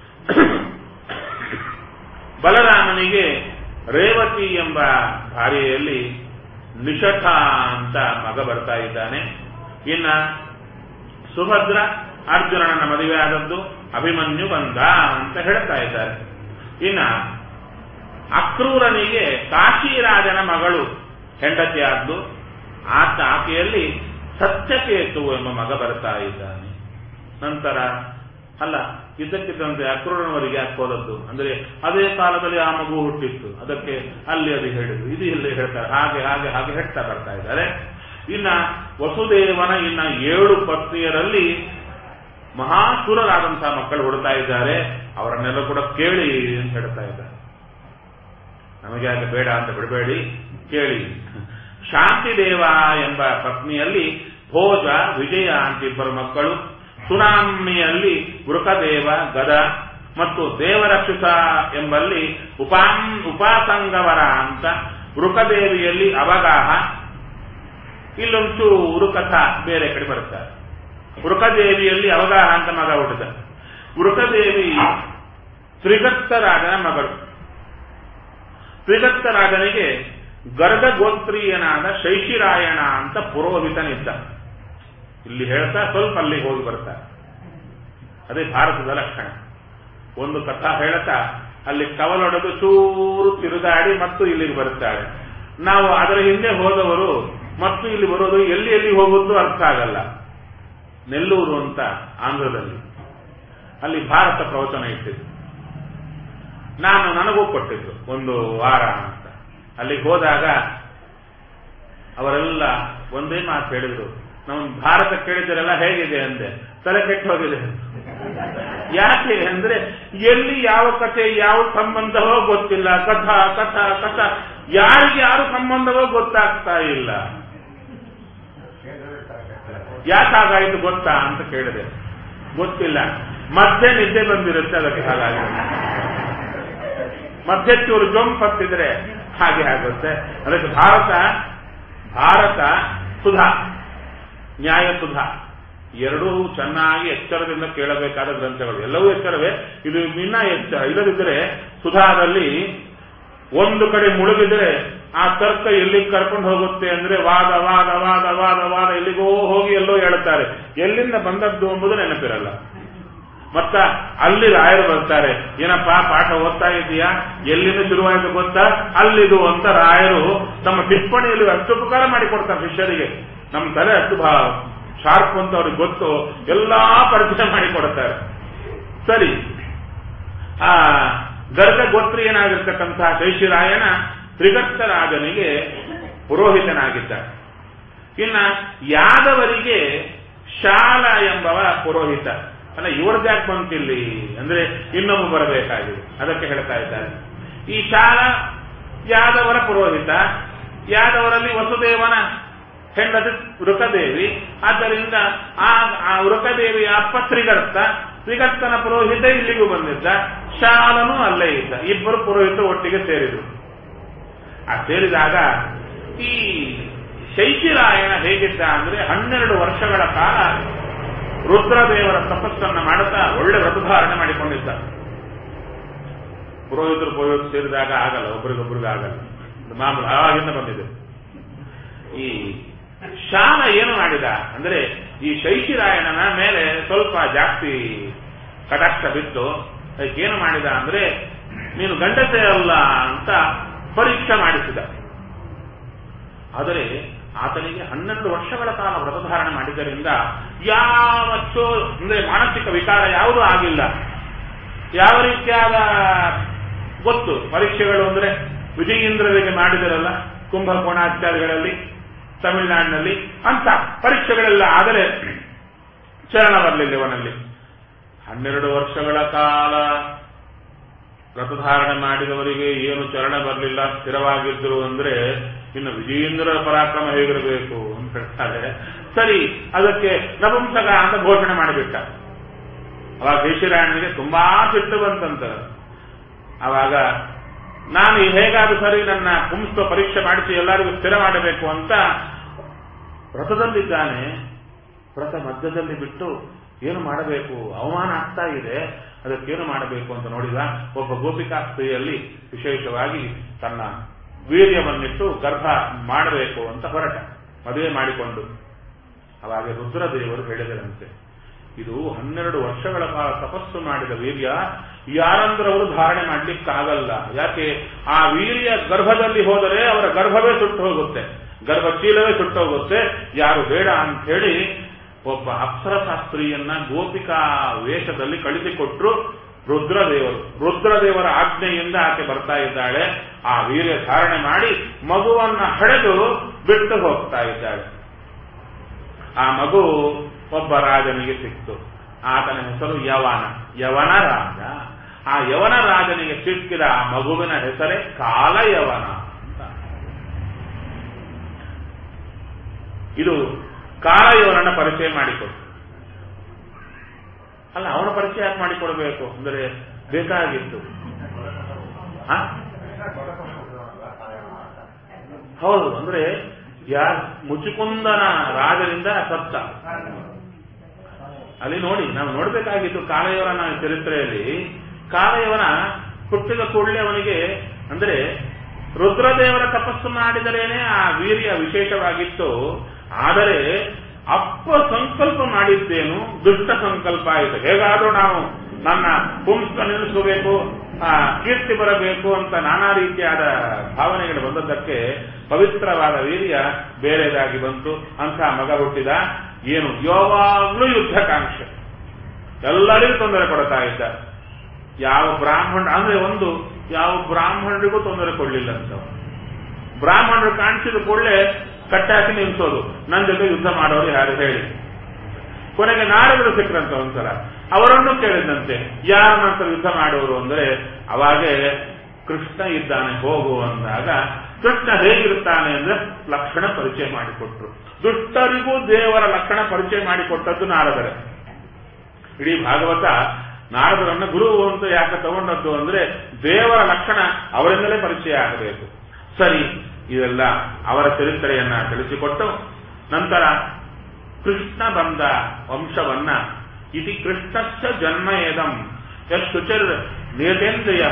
ಬಲರಾಮನಿಗೆ ರೇವತಿ ಎಂಬ ಭಾರ್ಯೆಯಲ್ಲಿ ನಿಷಠ ಅಂತ ಮಗ ಬರ್ತಾ ಇದ್ದಾನೆ ಇನ್ನ ಸುಭದ್ರ ಅರ್ಜುನನ ಮದುವೆ ಆದದ್ದು ಅಭಿಮನ್ಯು ಬಂದ ಅಂತ ಹೇಳ್ತಾ ಇದ್ದಾರೆ ಇನ್ನ ಅಕ್ರೂರನಿಗೆ ಕಾಶಿರಾಜನ ಮಗಳು ಹೆಂಡತಿಯಾದ್ದು ಆತ ಆಕೆಯಲ್ಲಿ ಸತ್ಯಕೇತು ಎಂಬ ಮಗ ಬರ್ತಾ ಇದ್ದಾನೆ ನಂತರ ಅಲ್ಲ ಇದ್ದಕ್ಕಿದ್ದಂತೆ ಅಕ್ರೂರನವರಿಗೆ ಯಾಕೆ ಹೋದದ್ದು ಅಂದ್ರೆ ಅದೇ ಕಾಲದಲ್ಲಿ ಆ ಮಗು ಹುಟ್ಟಿತ್ತು ಅದಕ್ಕೆ ಅಲ್ಲಿ ಅದು ಹೇಳಿದ್ರು ಇದು ಇಲ್ಲಿ ಹೇಳ್ತಾರೆ ಹಾಗೆ ಹಾಗೆ ಹಾಗೆ ಹೇಳ್ತಾ ಬರ್ತಾ ಇದ್ದಾರೆ ಇನ್ನ ವಸುದೇವನ ಇನ್ನ ಏಳು ಪತ್ನಿಯರಲ್ಲಿ ಮಹಾಸುರರಾದಂತಹ ಮಕ್ಕಳು ಹುಡುತಾ ಇದ್ದಾರೆ ಅವರನ್ನೆಲ್ಲ ಕೂಡ ಕೇಳಿ ಅಂತ ಹೇಳ್ತಾ ಇದ್ದಾರೆ ನಮಗೆ ಯಾಕೆ ಬೇಡ ಅಂತ ಬಿಡಬೇಡಿ ಕೇಳಿ ಶಾಂತಿದೇವ ಎಂಬ ಪತ್ನಿಯಲ್ಲಿ ಭೋಜ ವಿಜಯ ಅಂತ ಇಬ್ಬರು ಮಕ್ಕಳು ಸುನಾಮ್ನಿಯಲ್ಲಿ ವೃಕದೇವ ಗದ ಮತ್ತು ದೇವರಕ್ಷಿತ ಎಂಬಲ್ಲಿ ಉಪಾಂ ಉಪಾಸಂಗವರ ಅಂತ ವೃಕದೇವಿಯಲ್ಲಿ ಅವಗಾಹ ಇಲ್ಲೊಂಚು ಉರುಕಥ ಬೇರೆ ಕಡೆ ಬರುತ್ತಾರೆ ವೃಕದೇವಿಯಲ್ಲಿ ಅವಗಾಹ ಅಂತ ಮಗ ಹುಟ್ಟಿದ ವೃಕದೇವಿ ತ್ರಿಗತ್ತರಾಜನ ಮಗಳು ತ್ರಿಗತ್ತರಾಜನಿಗೆ ಗರ್ಗ ಗೋತ್ರೀಯನಾದ ಶೈಶಿರಾಯಣ ಅಂತ ಪುರೋಹಿತನಿದ್ದ ಇಲ್ಲಿ ಹೇಳ್ತಾ ಸ್ವಲ್ಪ ಅಲ್ಲಿಗೆ ಹೋಗಿ ಬರ್ತಾರೆ ಅದೇ ಭಾರತದ ಲಕ್ಷಣ ಒಂದು ಕಥಾ ಹೇಳ್ತಾ ಅಲ್ಲಿ ಕವಲೊಡೆದು ಚೂರು ತಿರುಗಾಡಿ ಮತ್ತು ಇಲ್ಲಿಗೆ ಬರ್ತಾರೆ ನಾವು ಅದರ ಹಿಂದೆ ಹೋದವರು ಮತ್ತು ಇಲ್ಲಿ ಬರೋದು ಎಲ್ಲಿ ಎಲ್ಲಿ ಹೋಗುವುದು ಅರ್ಥ ಆಗಲ್ಲ ನೆಲ್ಲೂರು ಅಂತ ಆಂಧ್ರದಲ್ಲಿ ಅಲ್ಲಿ ಭಾರತ ಪ್ರವಚನ ಇಟ್ಟಿದ್ದು ನಾನು ನನಗೂ ಕೊಟ್ಟಿದ್ದು ಒಂದು ವಾರ ಅಂತ ಅಲ್ಲಿಗೆ ಹೋದಾಗ ಅವರೆಲ್ಲ ಒಂದೇ ಮಾತು ಹೇಳಿದ್ರು ನಾವು ಭಾರತ ಕೇಳಿದರೆಲ್ಲ ಹೇಗಿದೆ ಅಂದೆ ತಲೆ ಕೆಟ್ಟು ಹೋಗಿದೆ ಯಾಕೆ ಅಂದ್ರೆ ಎಲ್ಲಿ ಯಾವ ಕಥೆ ಯಾವ ಸಂಬಂಧವೋ ಗೊತ್ತಿಲ್ಲ ಕಥಾ ಕಥಾ ಕಥಾ ಯಾರಿಗೆ ಯಾರು ಸಂಬಂಧವೋ ಗೊತ್ತಾಗ್ತಾ ಇಲ್ಲ ಯಾಕಾಗಾಯಿತು ಗೊತ್ತಾ ಅಂತ ಕೇಳಿದೆ ಗೊತ್ತಿಲ್ಲ ಮಧ್ಯೆ ನಿದ್ದೆ ಬಂದಿರುತ್ತೆ ಅದಕ್ಕೆ ಹಾಗಾಗಿ ಮಧ್ಯೆ ಚೂರು ಜೊಂಪ್ ಹತ್ತಿದ್ರೆ ಹಾಗೆ ಆಗುತ್ತೆ ಅದಕ್ಕೆ ಭಾರತ ಭಾರತ ಸುಧಾ ನ್ಯಾಯ ಸುಧಾ ಎರಡೂ ಚೆನ್ನಾಗಿ ಎಚ್ಚರದಿಂದ ಕೇಳಬೇಕಾದ ಗ್ರಂಥಗಳು ಎಲ್ಲವೂ ಎಚ್ಚರವೇ ಇದು ಇನ್ನ ಎಚ್ಚರ ಇಲ್ಲದಿದ್ದರೆ ಸುಧಾದಲ್ಲಿ ಒಂದು ಕಡೆ ಮುಳುಗಿದ್ರೆ ಆ ತರ್ಕ ಎಲ್ಲಿಗೆ ಕರ್ಕೊಂಡು ಹೋಗುತ್ತೆ ಅಂದ್ರೆ ವಾದ ವಾದ ವಾದ ವಾದ ವಾದ ಎಲ್ಲಿಗೋ ಹೋಗಿ ಎಲ್ಲೋ ಹೇಳ್ತಾರೆ ಎಲ್ಲಿಂದ ಬಂದದ್ದು ಎಂಬುದು ನೆನಪಿರಲ್ಲ ಮತ್ತ ಅಲ್ಲಿ ರಾಯರು ಬರ್ತಾರೆ ಏನಪ್ಪಾ ಪಾಠ ಓದ್ತಾ ಇದೆಯಾ ಎಲ್ಲಿಂದ ಶುರುವಾಯಿತು ಗೊತ್ತಾ ಅಲ್ಲಿದು ಅಂತ ರಾಯರು ತಮ್ಮ ಟಿಪ್ಪಣಿಯಲ್ಲಿ ಅಷ್ಟು ಉಪಕಾರ ಮಾಡಿಕೊಡ್ತಾರೆ ಶಿಷ್ಯರಿಗೆ ನಮ್ಮ ತಲೆ ಅಷ್ಟು ಭಾ ಶಾರ್ಪ್ ಅಂತ ಅವ್ರಿಗೆ ಗೊತ್ತು ಎಲ್ಲಾ ಪರಿಚಯ ಮಾಡಿಕೊಡ್ತಾರೆ ಸರಿ ಆ ಗರ್ಗ ಗೋತ್ರೀಯನಾಗಿರ್ತಕ್ಕಂತಹ ಶೈಶಿರಾಯನ ತ್ರಿಗರ್ತರಾಜನಿಗೆ ಪುರೋಹಿತನಾಗಿದ್ದ ಇನ್ನ ಯಾದವರಿಗೆ ಶಾಲ ಎಂಬವ ಪುರೋಹಿತ ಅಲ್ಲ ಇವ್ರದ್ದು ಯಾಕೆ ಬಂತಿಲ್ಲಿ ಅಂದ್ರೆ ಇನ್ನೊಬ್ಬ ಬರಬೇಕಾಗಿದೆ ಅದಕ್ಕೆ ಹೇಳ್ತಾ ಇದ್ದಾರೆ ಈ ಶಾಲ ಯಾದವರ ಪುರೋಹಿತ ಯಾದವರಲ್ಲಿ ವಸುದೇವನ ಹೆಂಡತಿ ವೃಕದೇವಿ ಆದ್ದರಿಂದ ಆ ಆ ವೃಕದೇವಿಯ ಅಪ್ಪ ತ್ರಿಗರ್ತ ತ್ರಿಗರ್ತನ ಪುರೋಹಿತ ಇಲ್ಲಿಗೂ ಬಂದಿದ್ದ ಶಾಲನು ಅಲ್ಲೇ ಇದ್ದ ಇಬ್ಬರು ಪುರೋಹಿತ ಒಟ್ಟಿಗೆ ಸೇರಿದ್ರು ಆ ಸೇರಿದಾಗ ಈ ಶೈಶಿರಾಯಣ ಹೇಗಿದ್ದ ಅಂದ್ರೆ ಹನ್ನೆರಡು ವರ್ಷಗಳ ಕಾಲ ರುದ್ರದೇವರ ತಪಸ್ಸನ್ನ ಮಾಡುತ್ತಾ ಒಳ್ಳೆ ವ್ರತಧಾರಣೆ ಮಾಡಿಕೊಂಡಿದ್ದ ಪುರೋಹಿತರು ಪುರೋಹಿತರು ಸೇರಿದಾಗ ಆಗಲ್ಲ ಒಬ್ರಿಗೊಬ್ರಿಗೆ ಆಗಲ್ಲ ಇದು ಮಾಮೂಲು ಆವಾಗಿಂದ ಬಂದಿದೆ ಈ ಶಾಲ ಏನು ಮಾಡಿದ ಅಂದ್ರೆ ಈ ಶೈಶಿರಾಯಣನ ಮೇಲೆ ಸ್ವಲ್ಪ ಜಾಸ್ತಿ ಕಟಾಕ್ಷ ಬಿತ್ತು ಅದಕ್ಕೇನು ಮಾಡಿದ ಅಂದ್ರೆ ನೀನು ಗಂಡಸೆ ಅಲ್ಲ ಅಂತ ಪರೀಕ್ಷೆ ಮಾಡಿಸಿದ ಆದರೆ ಆತನಿಗೆ ಹನ್ನೆರಡು ವರ್ಷಗಳ ಕಾಲ ವ್ರತಧಾರಣೆ ಮಾಡಿದ್ದರಿಂದ ಯಾವ ಚೋ ಅಂದ್ರೆ ಮಾನಸಿಕ ವಿಕಾರ ಯಾವುದೂ ಆಗಿಲ್ಲ ಯಾವ ರೀತಿಯಾದ ಗೊತ್ತು ಪರೀಕ್ಷೆಗಳು ಅಂದ್ರೆ ವಿಜಯೇಂದ್ರರಿಗೆ ಮಾಡಿದರಲ್ಲ ಕುಂಭಕೋಣಾಚಾರ್ಯಗಳಲ್ಲಿ ತಮಿಳುನಾಡಿನಲ್ಲಿ ಅಂತ ಪರೀಕ್ಷೆಗಳೆಲ್ಲ ಆದರೆ ಚರಣ ಬರಲಿಲ್ಲ ಇವನಲ್ಲಿ ಹನ್ನೆರಡು ವರ್ಷಗಳ ಕಾಲ ವ್ರತಧಾರಣೆ ಮಾಡಿದವರಿಗೆ ಏನು ಚರಣ ಬರಲಿಲ್ಲ ಸ್ಥಿರವಾಗಿದ್ರು ಅಂದ್ರೆ ಇನ್ನು ವಿಜಯೇಂದ್ರ ಪರಾಕ್ರಮ ಹೇಗಿರಬೇಕು ಅಂತ ಹೇಳ್ತಾರೆ ಸರಿ ಅದಕ್ಕೆ ನಪುಂಸಕ ಅಂತ ಘೋಷಣೆ ಮಾಡಿಬಿಟ್ಟ ಅವಾಗ ಶೇಷರಾಯಣನಿಗೆ ತುಂಬಾ ಸಿಟ್ಟು ಬಂತಂತ ಅವಾಗ ನಾನು ಹೇಗಾದ್ರೂ ಸರಿ ನನ್ನ ಪುಂಸ್ವ ಪರೀಕ್ಷೆ ಮಾಡಿಸಿ ಎಲ್ಲರಿಗೂ ಸ್ಥಿರ ಮಾಡಬೇಕು ಅಂತ ವ್ರತದಲ್ಲಿದ್ದಾನೆ ವ್ರತ ಮಧ್ಯದಲ್ಲಿ ಬಿಟ್ಟು ಏನು ಮಾಡಬೇಕು ಅವಮಾನ ಆಗ್ತಾ ಇದೆ ಅದಕ್ಕೇನು ಮಾಡಬೇಕು ಅಂತ ನೋಡಿದ ಒಬ್ಬ ಗೋಪಿಕಾ ಸ್ತ್ರೀಯಲ್ಲಿ ವಿಶೇಷವಾಗಿ ತನ್ನ ವೀರ್ಯವನ್ನಿಟ್ಟು ಗರ್ಭ ಮಾಡಬೇಕು ಅಂತ ಹೊರಟ ಮದುವೆ ಮಾಡಿಕೊಂಡು ಅವಾಗ ರುದ್ರದೇವರು ಹೇಳಿದರಂತೆ ಇದು ಹನ್ನೆರಡು ವರ್ಷಗಳ ಕಾಲ ತಪಸ್ಸು ಮಾಡಿದ ವೀರ್ಯ ಯಾರಂದ್ರವರು ಧಾರಣೆ ಮಾಡ್ಲಿಕ್ಕಾಗಲ್ಲ ಯಾಕೆ ಆ ವೀರ್ಯ ಗರ್ಭದಲ್ಲಿ ಹೋದರೆ ಅವರ ಗರ್ಭವೇ ಸುಟ್ಟು ಹೋಗುತ್ತೆ ಗರ್ಭಚೀಲವೇ ಸುಟ್ಟು ಹೋಗುತ್ತೆ ಯಾರು ಬೇಡ ಅಂತ ಹೇಳಿ ಒಬ್ಬ ಅಪ್ಸರಶಾಸ್ತ್ರಿಯನ್ನ ಗೋಪಿಕಾ ವೇಷದಲ್ಲಿ ಕಳಿಸಿಕೊಟ್ರು ರುದ್ರದೇವರು ರುದ್ರದೇವರ ಆಜ್ಞೆಯಿಂದ ಆಕೆ ಬರ್ತಾ ಇದ್ದಾಳೆ ಆ ವೀರ್ಯ ಧಾರಣೆ ಮಾಡಿ ಮಗುವನ್ನ ಹಡೆದು ಬಿಟ್ಟು ಹೋಗ್ತಾ ಇದ್ದಾಳೆ ಆ ಮಗು ಒಬ್ಬ ರಾಜನಿಗೆ ಸಿಕ್ತು ಆತನ ಹೆಸರು ಯವನ ಯವನ ರಾಜ ಆ ಯವನ ರಾಜನಿಗೆ ಸಿಕ್ಕಿದ ಆ ಮಗುವಿನ ಹೆಸರೇ ಕಾಲಯವನ ಅಂತ ಇದು ಕಾಲಯವನನ್ನ ಪರಿಚಯ ಮಾಡಿಕೊಡು ಅಲ್ಲ ಅವನ ಪರಿಚಯ ಯಾಕೆ ಮಾಡಿಕೊಡ್ಬೇಕು ಅಂದರೆ ಬೇಕಾಗಿತ್ತು ಆ? ಹೌದು ಅಂದ್ರೆ ಯಾ ಮುಚುಕುಂದನ ರಾಜರಿಂದ ಸತ್ತ ಅಲ್ಲಿ ನೋಡಿ ನಾವು ನೋಡ್ಬೇಕಾಗಿತ್ತು ಕಾಲಯವನ ಚರಿತ್ರೆಯಲ್ಲಿ ಕಾಲಯವನ ಹುಟ್ಟಿದ ಕೂಡಲೇ ಅವನಿಗೆ ಅಂದ್ರೆ ರುದ್ರದೇವರ ತಪಸ್ಸು ಮಾಡಿದರೇನೆ ಆ ವೀರ್ಯ ವಿಶೇಷವಾಗಿತ್ತು ಆದರೆ ಅಪ್ಪ ಸಂಕಲ್ಪ ಮಾಡಿದ್ದೇನು ದುಷ್ಟ ಸಂಕಲ್ಪ ಆಯಿತು ಹೇಗಾದ್ರೂ ನಾವು ನನ್ನ ಪುಂಸ್ಕ ನಿಲ್ಲಿಸಬೇಕು ಆ, ಕೀರ್ತಿ ಬರಬೇಕು ಅಂತ ನಾನಾ ರೀತಿಯಾದ ಭಾವನೆಗಳು ಬಂದದ್ದಕ್ಕೆ ಪವಿತ್ರವಾದ ವೀರ್ಯ ಬೇರೆದಾಗಿ ಬಂತು ಅಂತ ಮಗ ಹುಟ್ಟಿದ ಏನು ಯಾವಾಗ್ಲೂ ಯುದ್ಧಕಾಂಕ್ಷೆ ಎಲ್ಲರಿಗೂ ತೊಂದರೆ ಕೊಡ್ತಾ ಇದ್ದ ಯಾವ ಬ್ರಾಹ್ಮಣ ಅಂದ್ರೆ ಒಂದು ಯಾವ ಬ್ರಾಹ್ಮಣರಿಗೂ ತೊಂದರೆ ಕೊಡ್ಲಿಲ್ಲ ಅಂತ ಬ್ರಾಹ್ಮಣರು ಕಾಣಿಸಿದ ಕೂಡಲೇ ಕಟ್ಟಾಕಿ ನಿಲ್ಸೋದು ನನ್ನ ಜೊತೆ ಯುದ್ಧ ಮಾಡೋರು ಯಾರು ಹೇಳಿ ಕೊನೆಗೆ ನಾರದರು ಸಿಕ್ಕರಂತ ಒಂದ್ಸಲ ಅವರನ್ನು ಕೇಳಿದಂತೆ ಯಾರ ನಂತರ ಯುದ್ಧ ಮಾಡುವರು ಅಂದ್ರೆ ಅವಾಗೇ ಕೃಷ್ಣ ಇದ್ದಾನೆ ಹೋಗು ಅಂದಾಗ ಕೃಷ್ಣ ಹೇಗಿರುತ್ತಾನೆ ಅಂದ್ರೆ ಲಕ್ಷಣ ಪರಿಚಯ ಮಾಡಿಕೊಟ್ರು ದುಷ್ಟರಿಗೂ ದೇವರ ಲಕ್ಷಣ ಪರಿಚಯ ಮಾಡಿಕೊಟ್ಟದ್ದು ನಾರದರೆ ಇಡೀ ಭಾಗವತ ನಾರದರನ್ನ ಗುರು ಅಂತ ಯಾಕೆ ತಗೊಂಡದ್ದು ಅಂದ್ರೆ ದೇವರ ಲಕ್ಷಣ ಅವರಿಂದಲೇ ಪರಿಚಯ ಆಗಬೇಕು ಸರಿ ಇದೆಲ್ಲ ಅವರ ಚರಿತ್ರೆಯನ್ನ ತಿಳಿಸಿಕೊಟ್ಟು ನಂತರ ಕೃಷ್ಣ ಬಂದ ವಂಶವನ್ನ ಇತಿ ಕೃಷ್ಣಸ್ಯ ಜನ್ಮ ಏದಂ ಯಶುಚಿರ್ ನಿಯತೇಂದ್ರಿಯ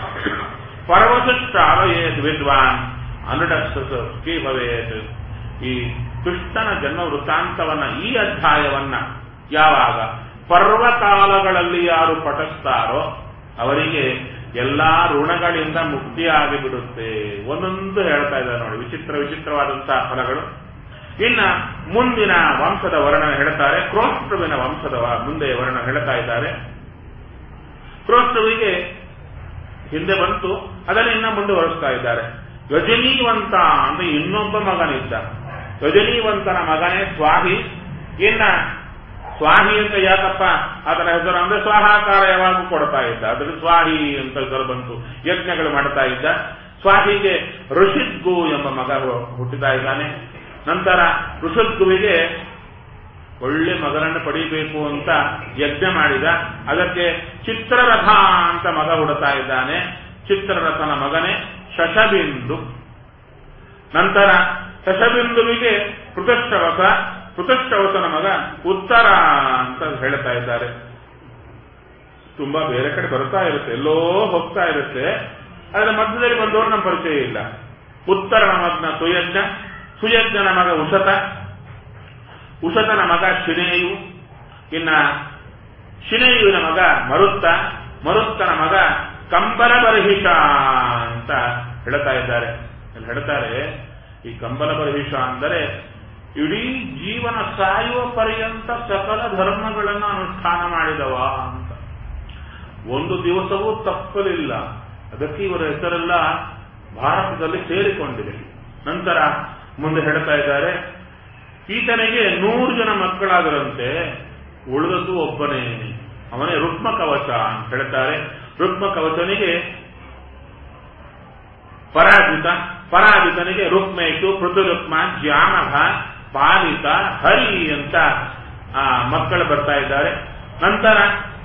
ಪರ್ವತಶ್ರಾವಯೇತ್ ವಿದ್ವಾನ್ ಅನುಡಸ್ಸು ಕೀ ಭವೇತ್ ಈ ಕೃಷ್ಣನ ಜನ್ಮ ವೃತ್ತಾಂತವನ್ನ ಈ ಅಧ್ಯಾಯವನ್ನ ಯಾವಾಗ ಪರ್ವಕಾಲಗಳಲ್ಲಿ ಯಾರು ಪಠಿಸ್ತಾರೋ ಅವರಿಗೆ ಎಲ್ಲಾ ಋಣಗಳಿಂದ ಮುಕ್ತಿಯಾಗಿ ಬಿಡುತ್ತೆ ಒಂದೊಂದು ಹೇಳ್ತಾ ಇದ್ದಾರೆ ನೋಡಿ ವಿಚಿತ್ರ ವಿಚಿತ್ರವಾದಂತಹ ಫಲಗಳು ಇನ್ನ ಮುಂದಿನ ವಂಶದ ವರ್ಣ ಹೇಳ್ತಾರೆ ಕ್ರೋಷ್ಟ್ರುವಿನ ವಂಶದ ವ- ಮುಂದೆ ವರ್ಣ ಹೇಳ್ತಾ ಇದ್ದಾರೆ ಕ್ರೋಷ್ಟ್ರುವಿಗೆ ಹಿಂದೆ ಬಂತು ಅದನ್ನು ಇನ್ನ ಮುಂದುವರಿಸ್ತಾ ಇದ್ದಾರೆ ಯಜನೀವಂತ ಅಂತ ಇನ್ನೊಬ್ಬ ಮಗನಿದ್ದ ಯಜನೀವಂತನ ಮಗನೇ ಸ್ವಾಹಿ ಇನ್ನ ಸ್ವಾಹಿ ಅಂತ ಯಾಕಪ್ಪ ಅದರ ಹೆಸರು ಅಂದ್ರೆ ಸ್ವಾಹಾಕಾರ ಯಾವಾಗೂ ಕೊಡ್ತಾ ಇದ್ದ ಅದ್ರ ಸ್ವಾಹಿ ಅಂತ ಹೆಸರು ಬಂತು ಯಜ್ಞಗಳು ಮಾಡ್ತಾ ಇದ್ದ ಸ್ವಾಹಿಗೆ ಋಷಿದ್ಗು ಎಂಬ ಮಗ ಹು- ಹುಟ್ಟಿತಾ ಇದ್ದಾನೆ ನಂತರ ಋಷದ್ಗುವಿಗೆ ಒಳ್ಳೆ ಮಗನನ್ನು ಪಡಿಬೇಕು ಅಂತ ಯಜ್ಞ ಮಾಡಿದ ಅದಕ್ಕೆ ಚಿತ್ರರಥ ಅಂತ ಮಗ ಹುಡುತಾ ಇದ್ದಾನೆ ಚಿತ್ರರಥನ ಮಗನೇ ಶಶಬಿಂದು ನಂತರ ಶಶಬಿಂದುವಿಗೆ ಪೃಥಶ್ರವಸ ಪೃಥಶ್ರವಸನ ಮಗ ಉತ್ತರ ಅಂತ ಹೇಳ್ತಾ ಇದ್ದಾರೆ ತುಂಬಾ ಬೇರೆ ಕಡೆ ಬರ್ತಾ ಇರುತ್ತೆ ಎಲ್ಲೋ ಹೋಗ್ತಾ ಇರುತ್ತೆ ಅದರ ಮಧ್ಯದಲ್ಲಿ ಬಂದವರು ನಮ್ಮ ಪರಿಚಯ ಇಲ್ಲ ಉತ್ತರನ ಮಗನ ಸುಯಜ್ಞ ಸುಯಜ್ಞನ ಮಗ ಉಷತ ಉಷತನ ಮಗ ಶಿನೇಯು ಇನ್ನ ಶಿನೇಯುವಿನ ಮಗ ಮರುತ್ತ ಮರುತ್ತನ ಮಗ ಕಂಬಲ ಬರ್ಹಿಷ ಅಂತ ಹೇಳ್ತಾ ಇದ್ದಾರೆ ಇಲ್ಲಿ ಹೇಳ್ತಾರೆ ಈ ಕಂಬಲ ಬರ್ಹಿಷ ಅಂದರೆ ಇಡೀ ಜೀವನ ಸಾಯುವ ಪರ್ಯಂತ ಸಕಲ ಧರ್ಮಗಳನ್ನು ಅನುಷ್ಠಾನ ಮಾಡಿದವ ಅಂತ ಒಂದು ದಿವಸವೂ ತಪ್ಪಲಿಲ್ಲ ಅದಕ್ಕೆ ಇವರ ಹೆಸರೆಲ್ಲ ಭಾರತದಲ್ಲಿ ಸೇರಿಕೊಂಡಿದೆ ನಂತರ ಮುಂದೆ ಹೇಳ್ತಾ ಇದ್ದಾರೆ ಈತನಿಗೆ ನೂರು ಜನ ಮಕ್ಕಳಾದರಂತೆ ಉಳಿದದ್ದು ಒಬ್ಬನೇ ಅವನೇ ರುಕ್ಮ ಕವಚ ಅಂತ ಹೇಳ್ತಾರೆ ರುಕ್ಮ ಕವಚನಿಗೆ ಪರಾಜಿತ ಪರಾಜಿತನಿಗೆ ರುಕ್ಮೇಶು ಪೃಥುರುಕ್ಮ ಜಾನಭ ಪಾಲಿತ ಹರಿ ಅಂತ ಆ, ಮಕ್ಕಳು ಬರ್ತಾ ಇದ್ದಾರೆ ನಂತರ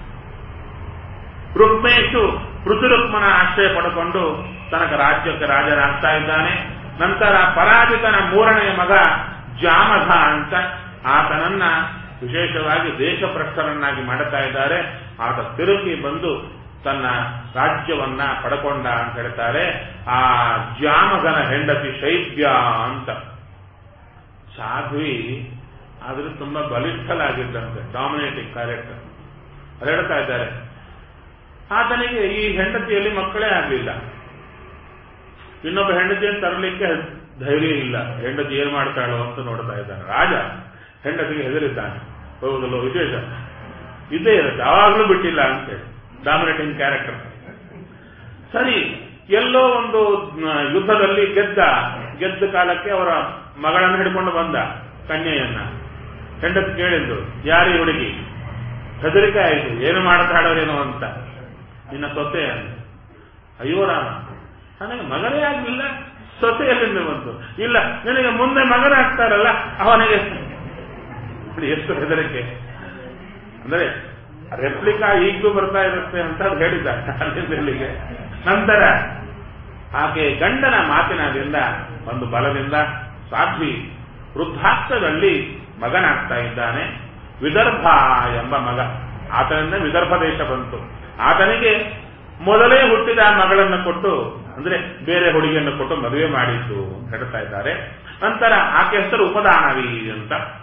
ರುಕ್ಮೇಶು ಪೃಥುರುಕ್ಮನ ಆಶ್ರಯ ಪಡೆದುಕೊಂಡು ತನಕ ರಾಜ್ಯಕ್ಕೆ ರಾಜನಾಗ್ತಾ ಇದ್ದಾನೆ ನಂತರ ಪರಾಜಿತನ ಮೂರನೆಯ ಮಗ ಜಾಮಧ ಅಂತ ಆತನನ್ನ ವಿಶೇಷವಾಗಿ ದೇಶಭ್ರಷ್ಟರನ್ನಾಗಿ ಮಾಡುತ್ತಾ ಇದ್ದಾರೆ ಆತ ತಿರುಗಿ ಬಂದು ತನ್ನ ರಾಜ್ಯವನ್ನ ಪಡ್ಕೊಂಡ ಅಂತ ಹೇಳ್ತಾರೆ ಆ ಜಾಮಗನ ಹೆಂಡತಿ ಶೈಬ್ಯ ಅಂತ ಸಾಧ್ವಿ ಆದ್ರೆ ತುಂಬಾ ಬಲಿಷ್ಠಲಾಗಿದ್ದಂತೆ ಡಾಮಿನೇಟಿಂಗ್ ಕ್ಯಾರೆಕ್ಟರ್ ಅದು ಹೇಳ್ತಾ ಇದ್ದಾರೆ ಆತನಿಗೆ ಈ ಹೆಂಡತಿಯಲ್ಲಿ ಮಕ್ಕಳೇ ಆಗಲಿಲ್ಲ ಇನ್ನೊಬ್ಬ ಹೆಂಡತಿಯನ್ನು ತರಲಿಕ್ಕೆ ಧೈರ್ಯ ಇಲ್ಲ ಹೆಂಡತಿ ಏನ್ ಮಾಡ್ತಾಳೋ ಅಂತ ನೋಡ್ತಾ ಇದ್ದಾನೆ ರಾಜ ಹೆಂಡತಿಗೆ ಹೆದರಿದ್ದಾನೆ ಹೌದಲ್ಲೋ ವಿಶೇಷ ಇದ್ದೇ ಇರುತ್ತೆ ಯಾವಾಗಲೂ ಬಿಟ್ಟಿಲ್ಲ ಅಂತೇಳಿ ಡಾಮಿನೇಟಿಂಗ್ ಕ್ಯಾರೆಕ್ಟರ್ ಸರಿ ಎಲ್ಲೋ ಒಂದು ನ, ಯುದ್ಧದಲ್ಲಿ ಗೆದ್ದ ಗೆದ್ದ ಕಾಲಕ್ಕೆ ಅವರ ಮಗಳನ್ನು ಹಿಡ್ಕೊಂಡು ಬಂದ ಕನ್ಯೆಯನ್ನ ಹೆಂಡತಿ ಕೇಳಿದ್ರು ಯಾರಿ ಹುಡುಗಿ ಹೆದರಿಕೆ ಆಯಿತು ಏನು ಮಾಡ್ತಾಳೋರೇನೋ ಅಂತ ನಿನ್ನ ಸೊಸೆ ಅಂದ ಅಯ್ಯೋ ರಾಮ ನನಗೆ ಮಗನೇ ಆಗಲಿಲ್ಲ ಸೊಸೆಯಲ್ಲಿಂದ ಬಂತು ಇಲ್ಲ ನಿನಗೆ ಮುಂದೆ ಮಗನಾಗ್ತಾರಲ್ಲ ಅವನಿಗೆ ನೋಡಿ, ಎಷ್ಟು ಹೆದರಿಕೆ ಅಂದ್ರೆ ರೆಪ್ಲಿಕಾ ಈಗಲೂ ಬರ್ತಾ ಇರುತ್ತೆ ಅಂತ ಅದು ಹೇಳಿದ್ದ ಅಲ್ಲಿಂದ ಇಲ್ಲಿಗೆ ನಂತರ ಆಕೆ ಗಂಡನ ಮಾತಿನದಿಂದ ಒಂದು ಬಲದಿಂದ ಸಾಧ್ವಿ ವೃದ್ಧಾರ್ಥದಲ್ಲಿ ಮಗನಾಗ್ತಾ ಇದ್ದಾನೆ ವಿದರ್ಭ ಎಂಬ ಮಗ ಆತನಿಂದ ವಿದರ್ಭ ದೇಶ ಬಂತು ಆತನಿಗೆ ಮೊದಲೇ ಹುಟ್ಟಿದ ಮಗಳನ್ನು ಕೊಟ್ಟು ಅಂದ್ರೆ ಬೇರೆ ಹುಡುಗಿಯನ್ನು ಕೊಟ್ಟು ಮದುವೆ ಮಾಡಿದ್ದು ಅಂತ ಹೇಳ್ತಾ ಇದ್ದಾರೆ ನಂತರ ಆಕೆ ಹೆಸರು ಉಪದಾನವಿ ಅಂತ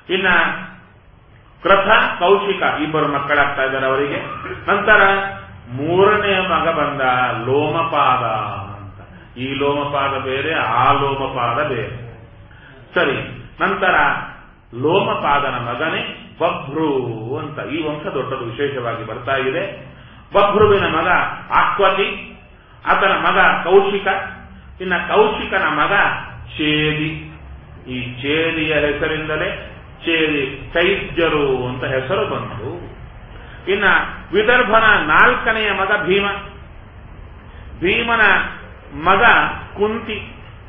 ಇನ್ನ ಕೃಥ ಕೌಶಿಕ ಇಬ್ಬರು ಮಕ್ಕಳಾಗ್ತಾ ಇದ್ದಾರೆ ಅವರಿಗೆ ನಂತರ ಮೂರನೇ ಮಗ ಬಂದ ಲೋಮಪಾದ ಅಂತ ಈ ಲೋಮಪಾದ ಬೇರೆ ಆ ಲೋಮಪಾದ ಬೇರೆ ಸರಿ ನಂತರ ಲೋಮಪಾದನ ಮಗನೇ ಬಭ್ರು ಅಂತ ಈ ವಂಶ ದೊಡ್ಡದು ವಿಶೇಷವಾಗಿ ಬರ್ತಾ ಇದೆ ಬಭ್ರುವಿನ ಮಗ ಆಕ್ವತಿ ಆತನ ಮಗ ಕೌಶಿಕ ಇನ್ನ ಕೌಶಿಕನ ಮಗ ಚೇದಿ ಈ ಚೇದಿಯ ಹೆಸರಿಂದಲೇ ಚೇದಿ ಚೈದ್ಯರು ಅಂತ ಹೆಸರು ಬಂತು ಇನ್ನ ವಿದರ್ಭನ ನಾಲ್ಕನೆಯ ಮಗ ಭೀಮ ಭೀಮನ ಮಗ ಕುಂತಿ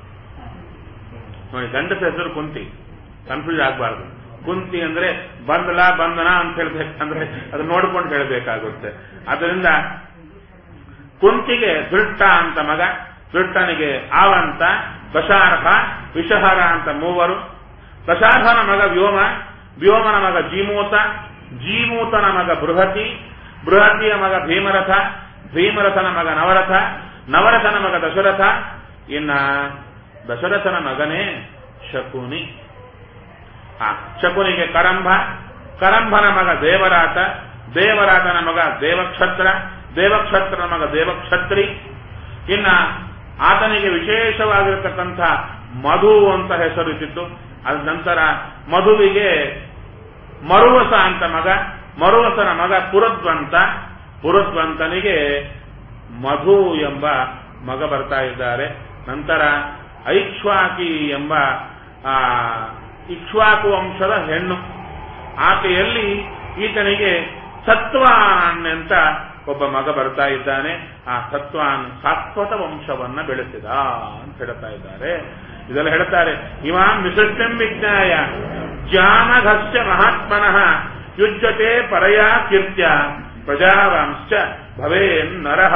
ನೋಡಿ ಗಂಡಸ ಹೆಸರು ಕುಂತಿ ಕನ್ಫ್ಯೂಸ್ ಆಗಬಾರ್ದು ಕುಂತಿ ಅಂದ್ರೆ ಬಂದಲ ಬಂದನ ಅಂತ ಹೇಳ್ಬೇಕಂದ್ರೆ ಅದು ನೋಡ್ಕೊಂಡು ಹೇಳಬೇಕಾಗುತ್ತೆ ಅದರಿಂದ ಕುಂತಿಗೆ ದೃಷ್ಟ ಅಂತ ಮಗ ದೃಷ್ಟನಿಗೆ ಆವಂತ ದಶಾರ್ಹ ವಿಷಹರ ಅಂತ ಮೂವರು ದಶಾರ್ಹನ ಮಗ ವ್ಯೋಮ ವ್ಯೋಮನ ಮಗ ಜೀಮೂತ ಜೀಮೂತನ ಮಗ ಬೃಹತಿ ಬೃಹತಿಯ ಮಗ ಭೀಮರಥ ಭೀಮರಥನ ಮಗ ನವರಥ ನವರಥನ ಮಗ ದಶರಥ ಇನ್ನ ದಶರಥನ ಮಗನೇ ಶಕುನಿ ಆ ಶಕುನಿಗೆ ಕರಂಭ ಕರಂಭನ ಮಗ ದೇವರಾತ ದೇವರಾತನ ಮಗ ದೇವಕ್ಷತ್ರ ದೇವಕ್ಷತ್ರನ ಮಗ ದೇವಕ್ಷತ್ರಿ ಇನ್ನ ಆತನಿಗೆ ವಿಶೇಷವಾಗಿರತಕ್ಕಂಥ ಮಧು ಅಂತ ಹೆಸರು ಇಟ್ಟಿತ್ತು ಅದ ನಂತರ ಮಧುವಿಗೆ ಮರುವಸ ಅಂತ ಮಗ ಮರುವಸನ ಮಗ ಪುರದ್ವಂತ ಪುರದ್ವಂತನಿಗೆ ಮಧು ಎಂಬ ಮಗ ಬರ್ತಾ ಇದ್ದಾರೆ ನಂತರ ಐಕ್ಷ್ವಾಕಿ ಎಂಬ ಆ ಇಕ್ಷ್ವಾಕು ವಂಶದ ಹೆಣ್ಣು ಆಕೆಯಲ್ಲಿ ಈತನಿಗೆ ಸತ್ವಾನ್ ಅಂತ ಒಬ್ಬ ಮಗ ಬರ್ತಾ ಇದ್ದಾನೆ ಆ ಸತ್ವಾನ್ ಸಾತ್ವತ ವಂಶವನ್ನ ಬೆಳೆಸಿದ ಅಂತ ಹೇಳ್ತಾ ಇದ್ದಾರೆ ಇದೆಲ್ಲ ಹೇಳ್ತಾರೆ ಇಮಾಂ ವಿಶಿಷ್ಟಂ ವಿಜ್ಞಾಯ ಜಾಮಘಸ್ಯ ಮಹಾತ್ಮನಃ ಯುಜ್ಯತೆ ಪರಯಾ ಕೀರ್ತ್ಯ ಪ್ರಜಾವಾಂಶ ಭವೇನ್ ನರಹ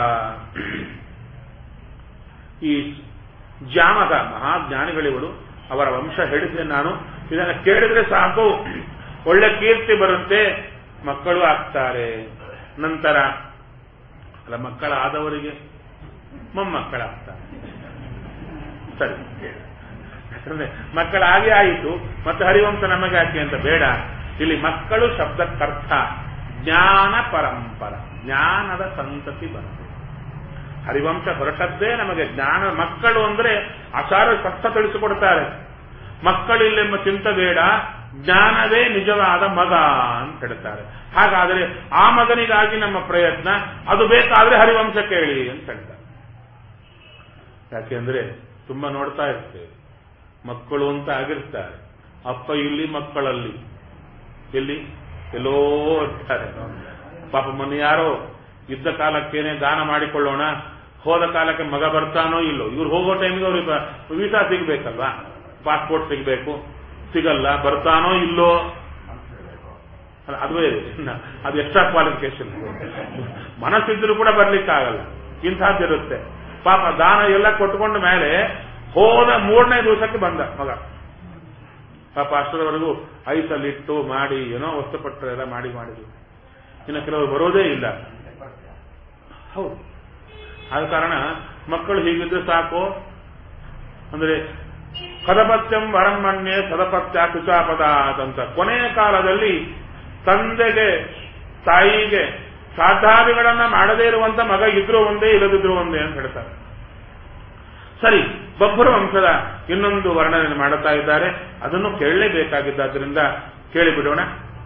ಈ ಜಾಮಕ ಮಹಾಜ್ಞಾನಿಗಳಿವರು ಅವರ ವಂಶ ಹೇಳಿದ್ರೆ ನಾನು ಇದನ್ನು ಕೇಳಿದ್ರೆ ಸಾಕು ಒಳ್ಳೆ ಕೀರ್ತಿ ಬರುತ್ತೆ ಮಕ್ಕಳು ಆಗ್ತಾರೆ ನಂತರ ಅಲ್ಲ ಮಕ್ಕಳಾದವರಿಗೆ ಮೊಮ್ಮಕ್ಕಳಾಗ್ತಾರೆ ಸರಿ ಯಾಕಂದ್ರೆ ಮಕ್ಕಳಾಗಿ ಆಯಿತು ಮತ್ತೆ ಹರಿವಂಶ ನಮಗೆ ಯಾಕೆ ಅಂತ ಬೇಡ ಇಲ್ಲಿ ಮಕ್ಕಳು ಶಬ್ದಕ್ಕರ್ಥ ಜ್ಞಾನ ಪರಂಪರ ಜ್ಞಾನದ ಸಂತತಿ ಬರುತ್ತೆ ಹರಿವಂಶ ಹೊರಟದ್ದೇ ನಮಗೆ ಜ್ಞಾನ ಮಕ್ಕಳು ಅಂದ್ರೆ ಅಸಾರ ಕಷ್ಟ ತಿಳಿಸಿಕೊಡ್ತಾರೆ ಮಕ್ಕಳಿಲ್ಲೆಂಬ ಚಿಂತ ಬೇಡ ಜ್ಞಾನವೇ ನಿಜವಾದ ಮಗ ಅಂತ ಹೇಳ್ತಾರೆ ಹಾಗಾದರೆ ಆ ಮಗನಿಗಾಗಿ ನಮ್ಮ ಪ್ರಯತ್ನ ಅದು ಬೇಕಾದ್ರೆ ಹರಿವಂಶ ಕೇಳಿ ಅಂತ ಹೇಳ್ತಾರೆ ಯಾಕೆಂದ್ರೆ ತುಂಬಾ ನೋಡ್ತಾ ಇರ್ತೇವೆ ಮಕ್ಕಳು ಅಂತ ಆಗಿರ್ತಾರೆ ಅಪ್ಪ ಇಲ್ಲಿ ಮಕ್ಕಳಲ್ಲಿ ಎಲ್ಲಿ ಎಲ್ಲೋ ಇರ್ತಾರೆ ಪಾಪ ಮೊನ್ನೆ ಯಾರೋ ಇದ್ದ ಕಾಲಕ್ಕೇನೆ ದಾನ ಮಾಡಿಕೊಳ್ಳೋಣ ಹೋದ ಕಾಲಕ್ಕೆ ಮಗ ಬರ್ತಾನೋ ಇಲ್ಲೋ ಇವ್ರು ಹೋಗೋ ಟೈಮಿಗೆ ಅವ್ರಿಗೆ ವೀಸಾ ಸಿಗ್ಬೇಕಲ್ವಾ ಪಾಸ್ಪೋರ್ಟ್ ಸಿಗ್ಬೇಕು ಸಿಗಲ್ಲ ಬರ್ತಾನೋ ಇಲ್ಲೋ ಅಲ್ಲ, ಅದುವೇ ಅದು ಎಕ್ಸ್ಟ್ರಾ ಕ್ವಾಲಿಫಿಕೇಶನ್ ಮನಸ್ಸಿದ್ರು ಕೂಡ ಬರ್ಲಿಕ್ಕಾಗಲ್ಲ ಇಂಥದ್ದಿರುತ್ತೆ ಪಾಪ ದಾನ ಎಲ್ಲ ಕೊಟ್ಕೊಂಡ ಮೇಲೆ ಹೋದ ಮೂರನೇ ದಿವಸಕ್ಕೆ ಬಂದ ಮಗ ಪಾಪ ಅಷ್ಟರವರೆಗೂ ಐಸಲ್ಲಿಟ್ಟು ಮಾಡಿ ಏನೋ ವಸ್ತುಪಟ್ಟರೆ ಎಲ್ಲ ಮಾಡಿ ಮಾಡಿದ್ರು ಇನ್ನು ಕೆಲವರು ಬರೋದೇ ಇಲ್ಲ ಹೌದು ಆದ ಕಾರಣ ಮಕ್ಕಳು ಹೀಗಿದ್ರೆ ಸಾಕು ಅಂದ್ರೆ ಕದಪತ್ಯಂ ವರಮಣ್ಯೆ ಸದಪತ್ಯ ಕುಚಾಪದಾತ್ ಅಂತ ಕೊನೆಯ ಕಾಲದಲ್ಲಿ ತಂದೆಗೆ ತಾಯಿಗೆ ಸಾಧಾದಿಗಳನ್ನ ಮಾಡದೇ ಇರುವಂತ ಮಗ ಇದ್ರೂ ಒಂದೇ ಇಲ್ಲದಿದ್ರು ಒಂದೇ ಅಂತ ಹೇಳ್ತಾರೆ ಸರಿ ಬಬ್ಬರು ವಂಶದ ಇನ್ನೊಂದು ವರ್ಣನೆ ಮಾಡುತ್ತಾ ಇದ್ದಾರೆ ಅದನ್ನು ಕೇಳಲೇಬೇಕಾಗಿದ್ದರಿಂದ ಕೇಳಿಬಿಡೋಣ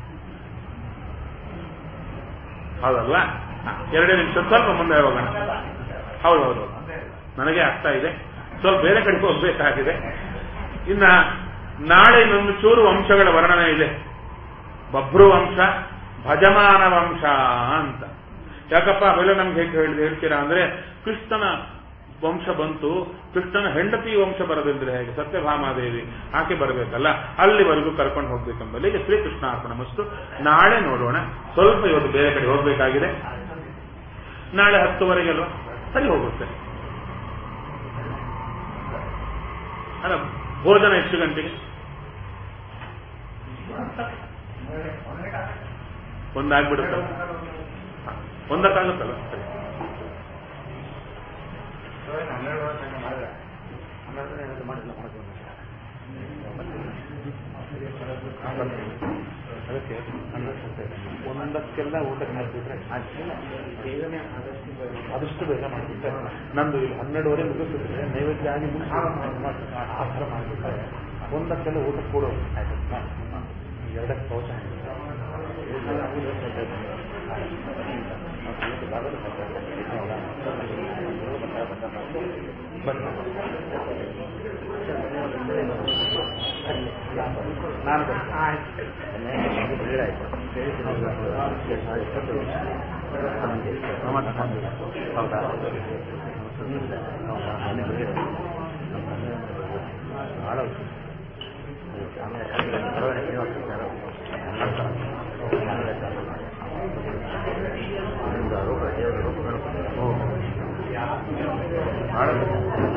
ಹೌದಲ್ವಾ ಹ, ಎರಡೇ ನಿಮಿಷ ಸ್ವಲ್ಪ ಮುಂದೆ ಹೋಗೋಣ ಹೌದು ಹೌದು ನನಗೆ ಆಗ್ತಾ ಇದೆ ಸ್ವಲ್ಪ ಬೇರೆ ಕಡೆಗೆ ಹೋಗ್ಬೇಕಾಗಿದೆ ಇನ್ನ ನಾಳೆ ಇನ್ನೊಂದು ಚೂರು ವಂಶಗಳ ವರ್ಣನೆ ಇದೆ ಬಭ್ರು ವಂಶ ಭಜಮಾನ ವಂಶ ಅಂತ ಯಾಕಪ್ಪ ಅವೆಲ್ಲ ನಮ್ಗೆ ಹೇಗೆ ಹೇಳಿ ಹೇಳ್ತೀರಾ ಅಂದ್ರೆ ಕೃಷ್ಣನ ವಂಶ ಬಂತು ಕೃಷ್ಣನ ಹೆಂಡತಿ ವಂಶ ಬರದಿದ್ರೆ ಹೇಗೆ ಸತ್ಯಭಾಮಾದೇವಿ ಆಕೆ ಬರಬೇಕಲ್ಲ ಅಲ್ಲಿವರೆಗೂ ಕರ್ಕೊಂಡು ಹೋಗ್ಬೇಕೆಂಬಲ್ಲಿಗೆ ಶ್ರೀಕೃಷ್ಣ ಅರ್ಪಣ ಮಸ್ತು ನಾಳೆ ನೋಡೋಣ ಸ್ವಲ್ಪ ಇವತ್ತು ಬೇರೆ ಕಡೆ ಹೋಗ್ಬೇಕಾಗಿದೆ ನಾಳೆ ಹತ್ತುವರೆಗೆ ಅಲ್ವಾ ಸರಿ ಹೋಗುತ್ತೆ ಅಲ್ಲ ಭೋಜನ ಎಷ್ಟು ಗಂಟೆಗೆ ಒಂದಾಗ್ಬಿಡುತ್ತಲ್ಲ ಹ, ಒಂದಕ್ಕಾಗುತ್ತಲ್ಲ ಸರಿ ಹನ್ನೆರಡು ವರ್ಷ ಮಾಡಿದ್ರೆ ಹನ್ನೆರಡು ಮಾಡಿಲ್ಲ ಮಾಡ್ಕೊಂಡು ಅದಕ್ಕೆ ಅನ್ನ ಕೊಡ್ತೇವೆ ಒಂದಕ್ಕೆಲ್ಲ ಊಟಕ್ಕೆ ಮಾಡಿಬಿಟ್ರೆ ಬೇಗನೆ ಆದಷ್ಟು ಬೇಗ. ಆದಷ್ಟು ಬೇಗ ಮಾಡಿಬಿಟ್ಟೆ ನಂದು ಇಲ್ಲಿ ಹನ್ನೆರಡುವರೆ ಮುಗಿಸಿದ್ರೆ ನೈವೇದ್ಯ ಆಗಿ ಮುಗಿಸಿ ಆ ಥರ ಮಾಡಿಬಿಟ್ರೆ ಒಂದಕ್ಕೆಲ್ಲ ಊಟಕ್ಕೆ ಕೊಡೋದು ಎರಡಕ್ಕೆ ಪೌಷ ನಾನು ಹೌದಾ ಮಾಡೋದು